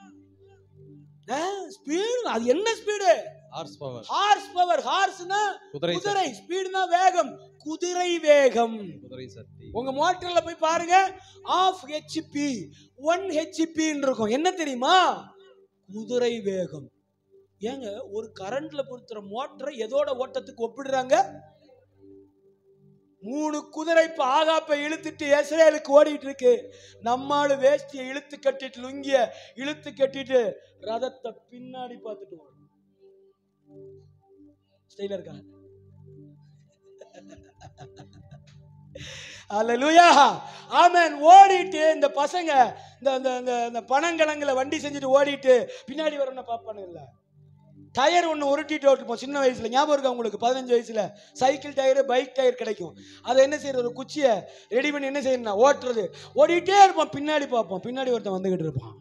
ஸ்பீடு அது என்ன speed horse power horse power ஹார்ஸ்னா குதிரை சக்தி. குதிரை ஸ்பீடுனா வேகம் குதிரை வேகம் குதிரை சக்தி உங்க மோட்டர்ல போய் பாருங்க ஆஃப் ஹெச்பி ஒன் ஹெச்பின்னு இருக்கும் என்ன தெரியுமா குதிரை வேகம் ஏங்க ஒரு கரண்ட்ல பொறுத்துற மோட்டரை எதோட ஓட்டத்துக்கு ஒப்பிடுறாங்க மூணு குதிரை இப்ப ஆகாப்பை இழுத்துட்டு இஸ்ரேலுக்கு ஓடிட்டு இருக்கு நம்மாளு வேஷ்டியை இழுத்து கட்டிட்டு லுங்கிய இழுத்து கட்டிட்டு ரதத்தை பின்னாடி பார்த்துட்டு ஓடும் ஸ்டைல இருக்கா அல்லேலூயா ஆமென் ஓடிட்டு இந்த பசங்க இந்த இந்த இந்த இந்த பனங்கிழங்குல வண்டி செஞ்சுட்டு ஓடிட்டு பின்னாடி வரணும் பாப்பானு இல்ல டயர் ஒன்று உருட்டிட்டு ஓட்டுப்போம் சின்ன வயசுல ஞாபகம் இருக்கா உங்களுக்கு பதினஞ்சு வயசுல சைக்கிள் டயரு பைக் டயர் கிடைக்கும் அதை என்ன செய்யறது ஒரு குச்சியை ரெடி பண்ணி என்ன செய்யணும் ஓட்டுறது ஓடிட்டே இருப்போம் பின்னாடி பார்ப்போம் பின்னாடி ஒருத்தன் வந்துகிட்டு இருப்பான்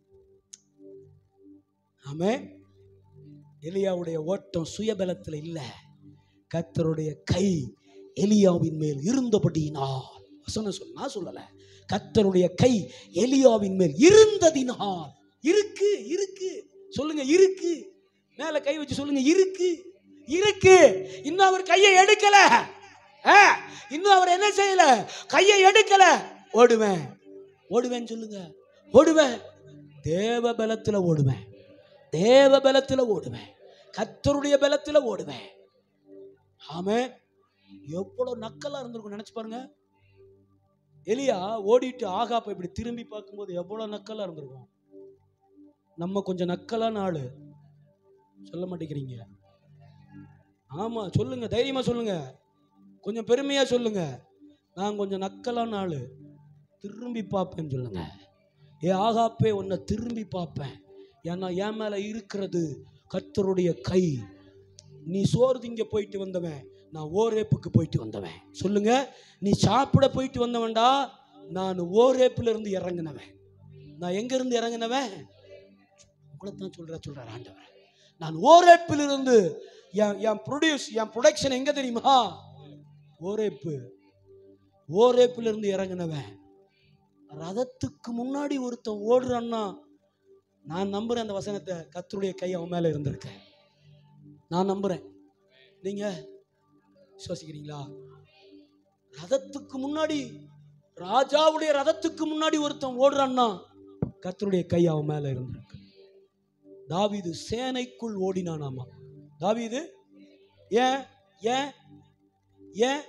ஆமே எலியாவுடைய ஓட்டம் சுயபலத்தில் இல்லை கர்த்தருடைய கை எலியாவின் மேல் இருந்தபடியினால் வசனம் சொல்ல நான் சொல்லல கர்த்தருடைய கை எலியாவின் மேல் இருந்ததினால் இருக்கு இருக்கு சொல்லுங்க இருக்கு மேல கை வச்சு சொல்லுங்க இருக்கு இருக்கு இன்னும் அவர் கையை எடுக்கல ஆ, இன்னும் அவர் என்ன செய்யல கையை எடுக்கல ஓடுவேன் ஓடுவேன் சொல்லுங்க ஓடுவேன் தேவ பலத்துல ஓடுவேன் தேவ பலத்துல ஓடுவேன் கர்த்தருடைய பலத்துல ஓடுவேன் ஆமே எவ்வளவு நக்கலா இருந்திருக்கும் நினைச்சு பாருங்க எலியா ஓடிட்டு ஆகாப்ப இப்படி திரும்பி பார்க்கும்போது எவ்வளவு நக்கலா இருந்திருக்கும் நம்ம கொஞ்சம் நக்கலான ஆளு சொல்ல மாட்டேங்கிறீங்க ஆமா சொல்லுங்க தைரியமா சொல்லுங்க கொஞ்சம் பெருமையா சொல்லுங்க நான் கொஞ்சம் நக்கலான ஆளு திரும்பி பார்ப்பேன்னு சொல்லுங்க ஏ ஆகாப்பே உன்னை திரும்பி பார்ப்பேன் ஏன்னா என் மேல இருக்கிறது கர்த்தருடைய கை நீ சோறு திங்க போயிட்டு வந்தவன் நான் ஓரேப்புக்கு போயிட்டு வந்தவன் சொல்லுங்க நீ சாப்பிட போயிட்டு வந்தவன்டா நான் ஓரேப்புல இருந்து இறங்கினவன் நான் எங்க இருந்து இறங்கினவன் உங்களை தான் சொல்ற சொல்றார் ஆண்டவர் நான் ஓரேப்பில் இருந்து என் என் ப்ரொடியூஸ் என் ப்ரொடக்ஷன் எங்க தெரியுமா ஓரேப்பு ஓரேப்பில் இருந்து இறங்கினவன் ரதத்துக்கு முன்னாடி ஒருத்தன் ஓடுறான்னா நான் நம்புறேன் அந்த வசனத்தை கர்த்தருடைய கை அவன் மேல இருந்திருக்கேன் நான் நம்புறேன் நீங்க விசுவாசிக்கிறீங்களா ரதத்துக்கு முன்னாடி ராஜாவுடைய ரதத்துக்கு முன்னாடி ஒருத்தன் ஓடுறான்னா கர்த்தருடைய கை அவன் மேல இருந்திருக்கு தாவீது சேனைக்குள் ஓடினானாமா தாவீது ஏன் ஏன் ஏன்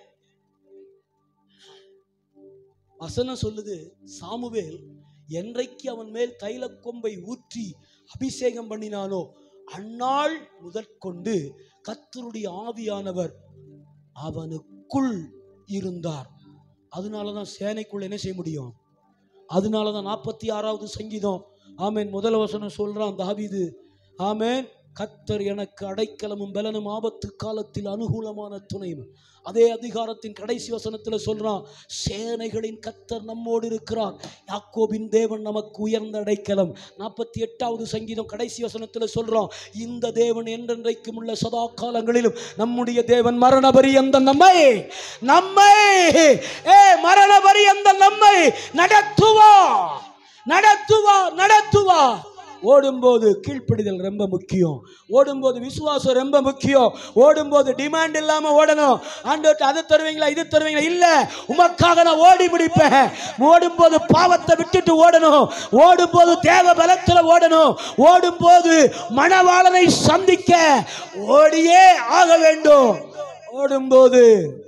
வசனம் சொல்லுது சாமுவேல் என்றைக்கு அவன் மேல் தைல கொம்பை ஊற்றி அபிஷேகம் பண்ணினானோ அந்நாள் முதற்கொண்டு கர்த்தருடைய ஆவியானவர் அவனுக்குள் இருந்தார் அதனால தான் சேனைக்குள்ள என்ன செய்ய முடியும் அதனால தான் நாற்பத்தி ஆறாவது சங்கீதம் ஆமென் முதல் வசனம் சொல்றான் தாவீது ஆமென் கத்தர் எனக்கு அடைக்கலமும் பலனும் ஆபத்து காலத்தில் அனுகூலமான துணையும் அதே அதிகாரத்தின் கடைசி வசனத்தில் சொல்றான் சேனைகளின் கத்தர் நம்மோடு இருக்கிறார் யாக்கோபின் தேவன் நமக்கு உயர்ந்த அடைக்கலம் நாற்பத்தி எட்டாவது சங்கீதம் கடைசி வசனத்தில் சொல்றான் இந்த தேவன் என்றென்றைக்கும் உள்ள சதா காலங்களிலும் நம்முடைய தேவன் மரண பரியந்த நம்மை நம்மை ஏ மரண பரியந்த நம்மை நடத்துவா நடத்துவா நடத்துவா ஓடும்போது கீழ்ப்படிதல் ரொம்ப முக்கியம் ஓடும்போது விசுவாசம் ரொம்ப முக்கியம் ஓடும்போது டிமாண்ட் இல்லாம ஓடணும் ஆண்டவர்கிட்ட அதை தருவீங்களா இது தருவீங்களா இல்ல உமக்காக நான் ஓடி முடிப்பேன் ஓடும்போது பாவத்தை விட்டுட்டு ஓடணும் ஓடும்போது தேவ பலத்துல ஓடணும் ஓடும்போது மணவாளனை சந்திக்க ஓடியே ஆக வேண்டும் ஓடும்போது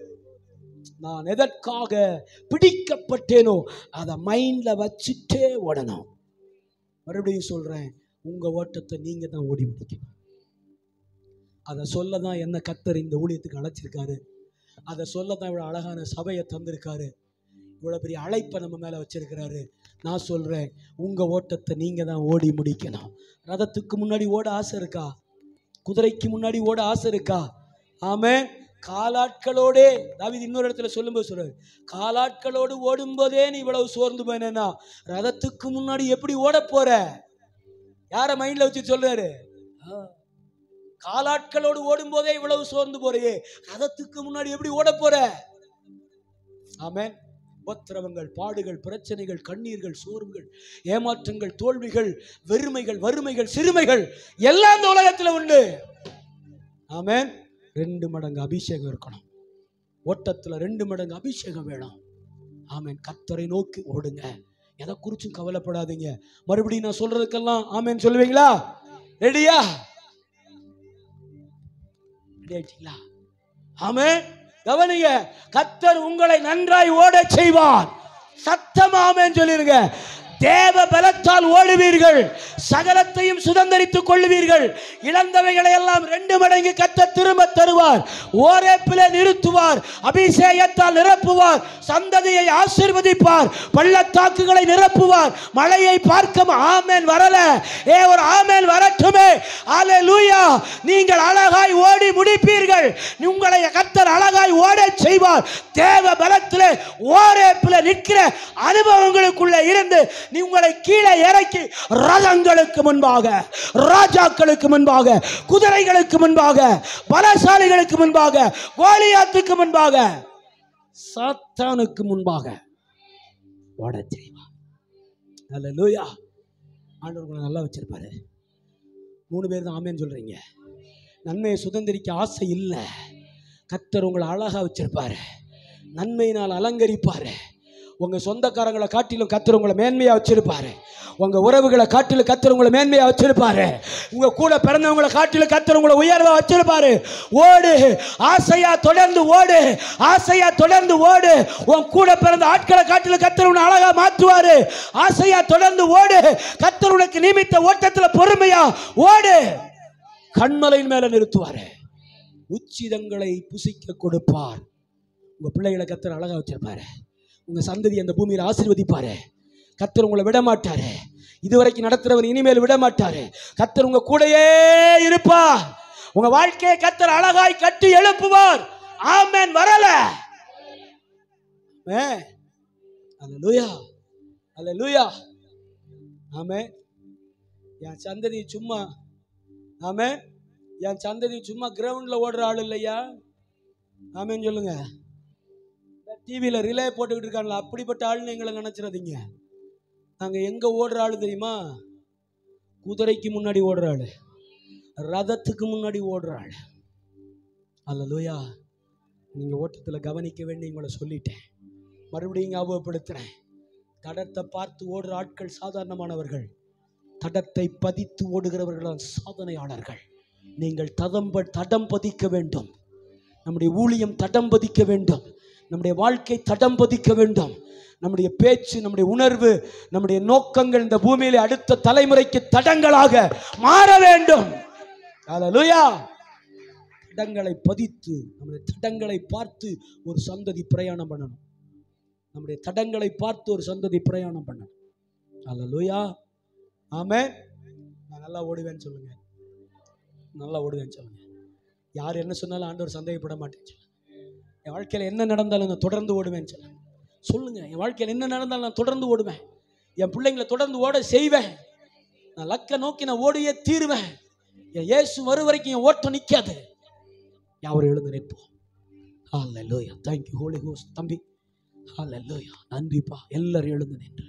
நான் எதற்காக பிடிக்கப்பட்டேனோ அதை மைண்ட்ல வச்சுட்டே ஓடணும் மறுபடியும் சொல்றேன் உங்க ஓட்டத்தை நீங்க தான் ஓடி முடிக்கணும் அதை சொல்ல தான் என்ன கத்தர் இந்த ஊழியத்துக்கு அழைச்சிருக்காரு அதை சொல்ல தான் இவ்வளோ அழகான சபையை தந்திருக்காரு இவ்வளோ பெரிய அழைப்பை நம்ம மேலே வச்சிருக்கிறாரு நான் சொல்கிறேன் உங்கள் ஓட்டத்தை நீங்கள் தான் ஓடி முடிக்கணும் ரதத்துக்கு முன்னாடி ஓட ஆசை இருக்கா குதிரைக்கு முன்னாடி ஓட ஆசை இருக்கா ஆமே காலாட்களோடே தாவீது இன்னொரு இடத்துல சொல்லும்போது சொல்றாரு காலாட்களோடு ஓடும்போதே நீ இவ்வளவு சோர்ந்து போயினா ரதத்துக்கு முன்னாடி எப்படி ஓட போற யார மைண்ட்ல வச்சு சொல்றாரு ஆ. காலாட்களோடு ஓடும்போதே இவ்வளவு சோர்ந்து போறியே ரதத்துக்கு முன்னாடி எப்படி ஓட போற ஆமென் உபத்திரவங்கள் பாடுகள் பிரச்சனைகள் கண்ணீர்கள் சோர்வுகள் ஏமாற்றங்கள் தோல்விகள் வெறுமைகள் வறுமைகள் சிறுமைகள் எல்லாம் இந்த உலகத்துல உண்டு ஆமென் ரெண்டு மடங்கு அபிஷேகம் இருக்கணும் ஓட்டத்துல ரெண்டு மடங்கு அபிஷேகம் வேணும் ஆமென் கத்தரை நோக்கி ஓடுங்க எதை குறிச்சும் கவலைப்படாதீங்க மறுபடியும் நான் சொல்றதுக்கெல்லாம் ஆமென் சொல்லுவீங்களா ரெடியா ரெடி ஆயிட்டீங்களா ஆமே கவனிங்க கத்தர் உங்களை நன்றாய் ஓடச் செய்வார் சத்தமாமேன்னு சொல்லிருங்க தேவ பலத்தால் ஓடுவீர்கள் சகலத்தையும் சுதந்திரித்துக் கொள்ளுவீர்கள் இழந்தவைகளை எல்லாம் ரெண்டு மடங்கு கத்த திரும்ப தருவார் ஓரேப்பிலே நிறுத்துவார் அபிஷேகத்தால் நிரப்புவார் சந்ததியை ஆசீர்வதிப்பார் பள்ளத்தாக்குகளை நிரப்புவார் மழையை பார்க்க ஆமேன் வரல ஏ ஒரு ஆமேன் வரட்டுமே அல்லேலூயா நீங்கள் அழகாய் ஓடி முடிப்பீர்கள் உங்களை கத்தர் அழகாய் ஓடச் செய்வார் தேவ பலத்திலே ஓரேப்பில் நிற்கிற அனுபவங்களுக்குள்ள இருந்து நீ உங்களை கீழே இறக்கி ரதங்களுக்கு முன்பாக ராஜாக்களுக்கு முன்பாக குதிரைகளுக்கு முன்பாக பலசாலிகளுக்கு முன்பாக கோலியாத்துக்கு முன்பாக சாத்தானுக்கு முன்பாக ஓடச் செய்வார் அல்லேலூயா ஆண்டவர் உங்களை நல்லா வச்சிருப்பாரு மூணு பேர் தான் ஆமேன்னு சொல்றீங்க நன்மையை சுதந்திரிக்க ஆசை இல்லை கத்தர் உங்களை அழகா வச்சிருப்பாரு நன்மையினால் அலங்கரிப்பாரு உங்க சொந்தக்காரங்களை காட்டிலும் கத்தர் உங்களை மேன்மையா வச்சிருப்பாரு உங்க உறவுகளை காட்டிலும் கத்தர் உங்களை மேன்மையா வச்சிருப்பாரு உங்க கூட பிறந்தவங்களை காட்டிலும் கத்தர் உங்களை உயர்வா வச்சிருப்பாரு ஓடு ஆசையா தொடர்ந்து ஓடு ஆசையா தொடர்ந்து ஓடு உன் கூட பிறந்த ஆட்களை காட்டிலும் கத்தர் உன்னை அழகா மாற்றுவாரு ஆசையா தொடர்ந்து ஓடு கத்தர் உனக்கு நியமித்த ஓட்டத்துல பொறுமையா ஓடு கண்மலையின் மேல நிறுத்துவாரு உச்சிதங்களை புசிக்க கொடுப்பார் உங்க பிள்ளைகளை கத்தர் அழகா வச்சிருப்பாரு உங்க சந்ததி அந்த பூமியில ஆசீர்வதிப்பாரு கத்தர் உங்களை விட மாட்டாரு இதுவரைக்கும் நடத்துறவர் இனிமேல் விட மாட்டாரு கத்தர் உங்க கூடயே இருப்பார் உங்க வாழ்க்கையை கத்தர் அழகாய் கட்டி எழுப்புவார் ஆமென் வரல அல்லேலூயா அல்லேலூயா ஆமே என் சந்ததி சும்மா ஆமே என் சந்ததி சும்மா கிரவுண்ட்ல ஓடுற ஆள் இல்லையா ஆமேன்னு சொல்லுங்க டிவியில் ரிலே போட்டுக்கிட்டு இருக்காங்களா அப்படிப்பட்ட ஆள்னு எங்களை நினச்சிடாதீங்க நாங்கள் எங்கே ஓடுற ஆள் தெரியுமா குதிரைக்கு முன்னாடி ஓடுற ஆள் ரதத்துக்கு முன்னாடி ஓடுற ஆள் அல்லலூயா நீங்கள் ஓட்டத்தில் கவனிக்க வேண்டிய உங்களை சொல்லிட்டேன் மறுபடியும் ஞாபகப்படுத்துகிறேன் தடத்தை பார்த்து ஓடுற ஆட்கள் சாதாரணமானவர்கள் தடத்தை பதித்து ஓடுகிறவர்கள் சாதனையாளர்கள் நீங்கள் ததம் ப- தடம் பதிக்க வேண்டும் நம்முடைய ஊழியம் தடம் பதிக்க வேண்டும் நம்முடைய வாழ்க்கை தடம் பதிக்க வேண்டும் நம்முடைய பேச்சு நம்முடைய உணர்வு நம்முடைய நோக்கங்கள் இந்த பூமியிலே அடுத்த தலைமுறைக்கு தடங்களாக மாற வேண்டும் அல்லேலூயா தடங்களை பதித்து நம்முடைய தடங்களை பார்த்து ஒரு சந்ததி பிரயாணம் பண்ணணும் நம்முடைய தடங்களை பார்த்து ஒரு சந்ததி பிரயாணம் பண்ணணும் அல்லேலூயா ஆமே நான் நல்லா ஓடுவேன்னு சொல்லுங்க நல்லா ஓடுவேன்னு சொல்லுங்க யார் என்ன சொன்னாலும் ஆண்டவர் சந்தேகப்பட மாட்டேன்னு சொல்லுங்க என் வாழ்க்கையில் என்ன நடந்தாலும் நான் தொடர்ந்து ஓடுவேன்னு சொல்லுங்க சொல்லுங்க என் வாழ்க்கையில் என்ன நடந்தாலும் நான் தொடர்ந்து ஓடுவேன் என் பிள்ளைங்களை தொடர்ந்து ஓட செய்வேன் நான் லக்க நோக்கி நான் ஓடியே தீருவேன் என் இயேசு வரும் வரைக்கும் என் ஓட்டம் நிற்காது யாவரும் எழுந்து நிற்போம் ஹalleluya thank you holy ghost தம்பி ஹalleluya நன்றிப்பா எல்லாரும் எழுந்து நின்று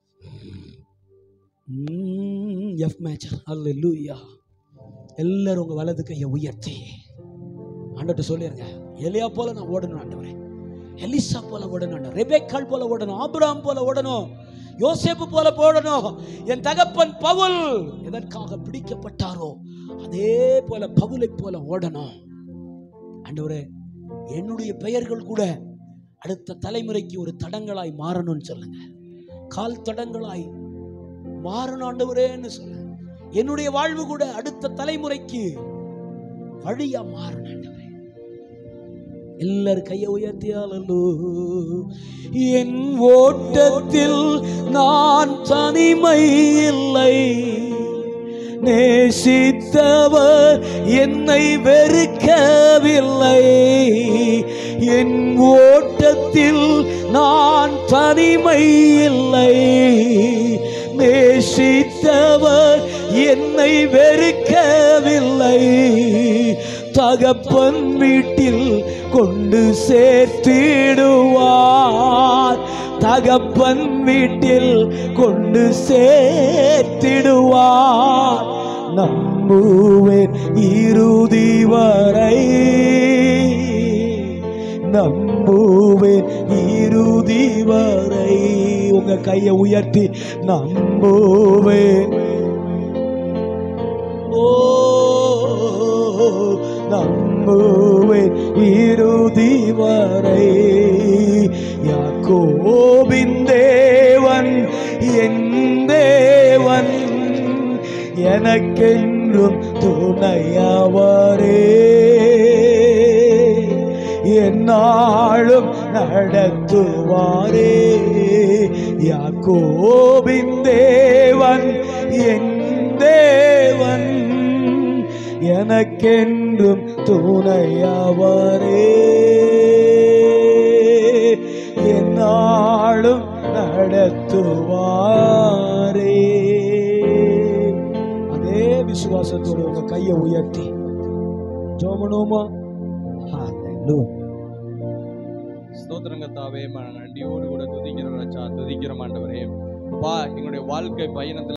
எஃப் மேட்சர் ஹalleluya எல்லாரும் உங்க வலது கையை உயர்த்தி ஆண்டவர்கிட்ட சொல்லிருங்க எலியா போல நான் ஓடணும் ஆண்டவரே எலிசா போல ஓடணும் ஆண்டவரே. ரெபேக்காள் போல ஓடணும் ஆபிரகாம் போல ஓடணும் யோசேப்பு போல போடணும் என் தகப்பன் பவுல் எதற்காக பிடிக்கப்பட்டாரோ அதே போல பவுலை போல ஓடணும் ஆண்டவரே என்னுடைய பெயர்கள் கூட அடுத்த தலைமுறைக்கு ஒரு தடங்களாய் மாறணும்னு சொல்லுங்க கால் தடங்களாய் மாறணும் ஆண்டவரேன்னு சொல்லுங்க என்னுடைய வாழ்வு கூட அடுத்த தலைமுறைக்கு வழியா மாறணும் ஆண்டவரே எல்லாரும் கையை உயர்த்தியாலோ என் ஓட்டத்தில் நான் தனிமை இல்லை நேசித்தவர் என்னை வெறுக்கவில்லை என் ஓட்டத்தில் நான் தனிமை இல்லை நேசித்தவர் என்னை வெறுக்கவில்லை தகப்பன் வீட்டில் கொண்டு சேர்த்திடுவார் தகப்பன் வீட்டில் கொண்டு சேர்த்திடுவார் நம்புவேன் இறுதி வரை நம்புவேன் இறுதி வரை உங்க கையை உயர்த்தி நம்புவேன் ஓ நம்புவேன் இறுதி வரை யாக்கோபின் தேவன் என் தேவன் எனக்கென்றும் துணையவரே என்னாலும் நடத்துவாரே யாக்கோபின் தேவன் என் தேவன் எனக்கென்றும் துணையவரே என்னாலும் நடத்துவாரே அதே விசுவாசத்தோடு உங்க கையை உயர்த்தி ஜோமனோமா ஹalleluya ஸ்தோத்திரங்க தாவே நன்றியோடு கூட துதிக்கிறோம் ரச்சா துதிக்கிறோம் ஆண்டவரே அப்பா எங்களுடைய வாழ்க்கை பயணத்துல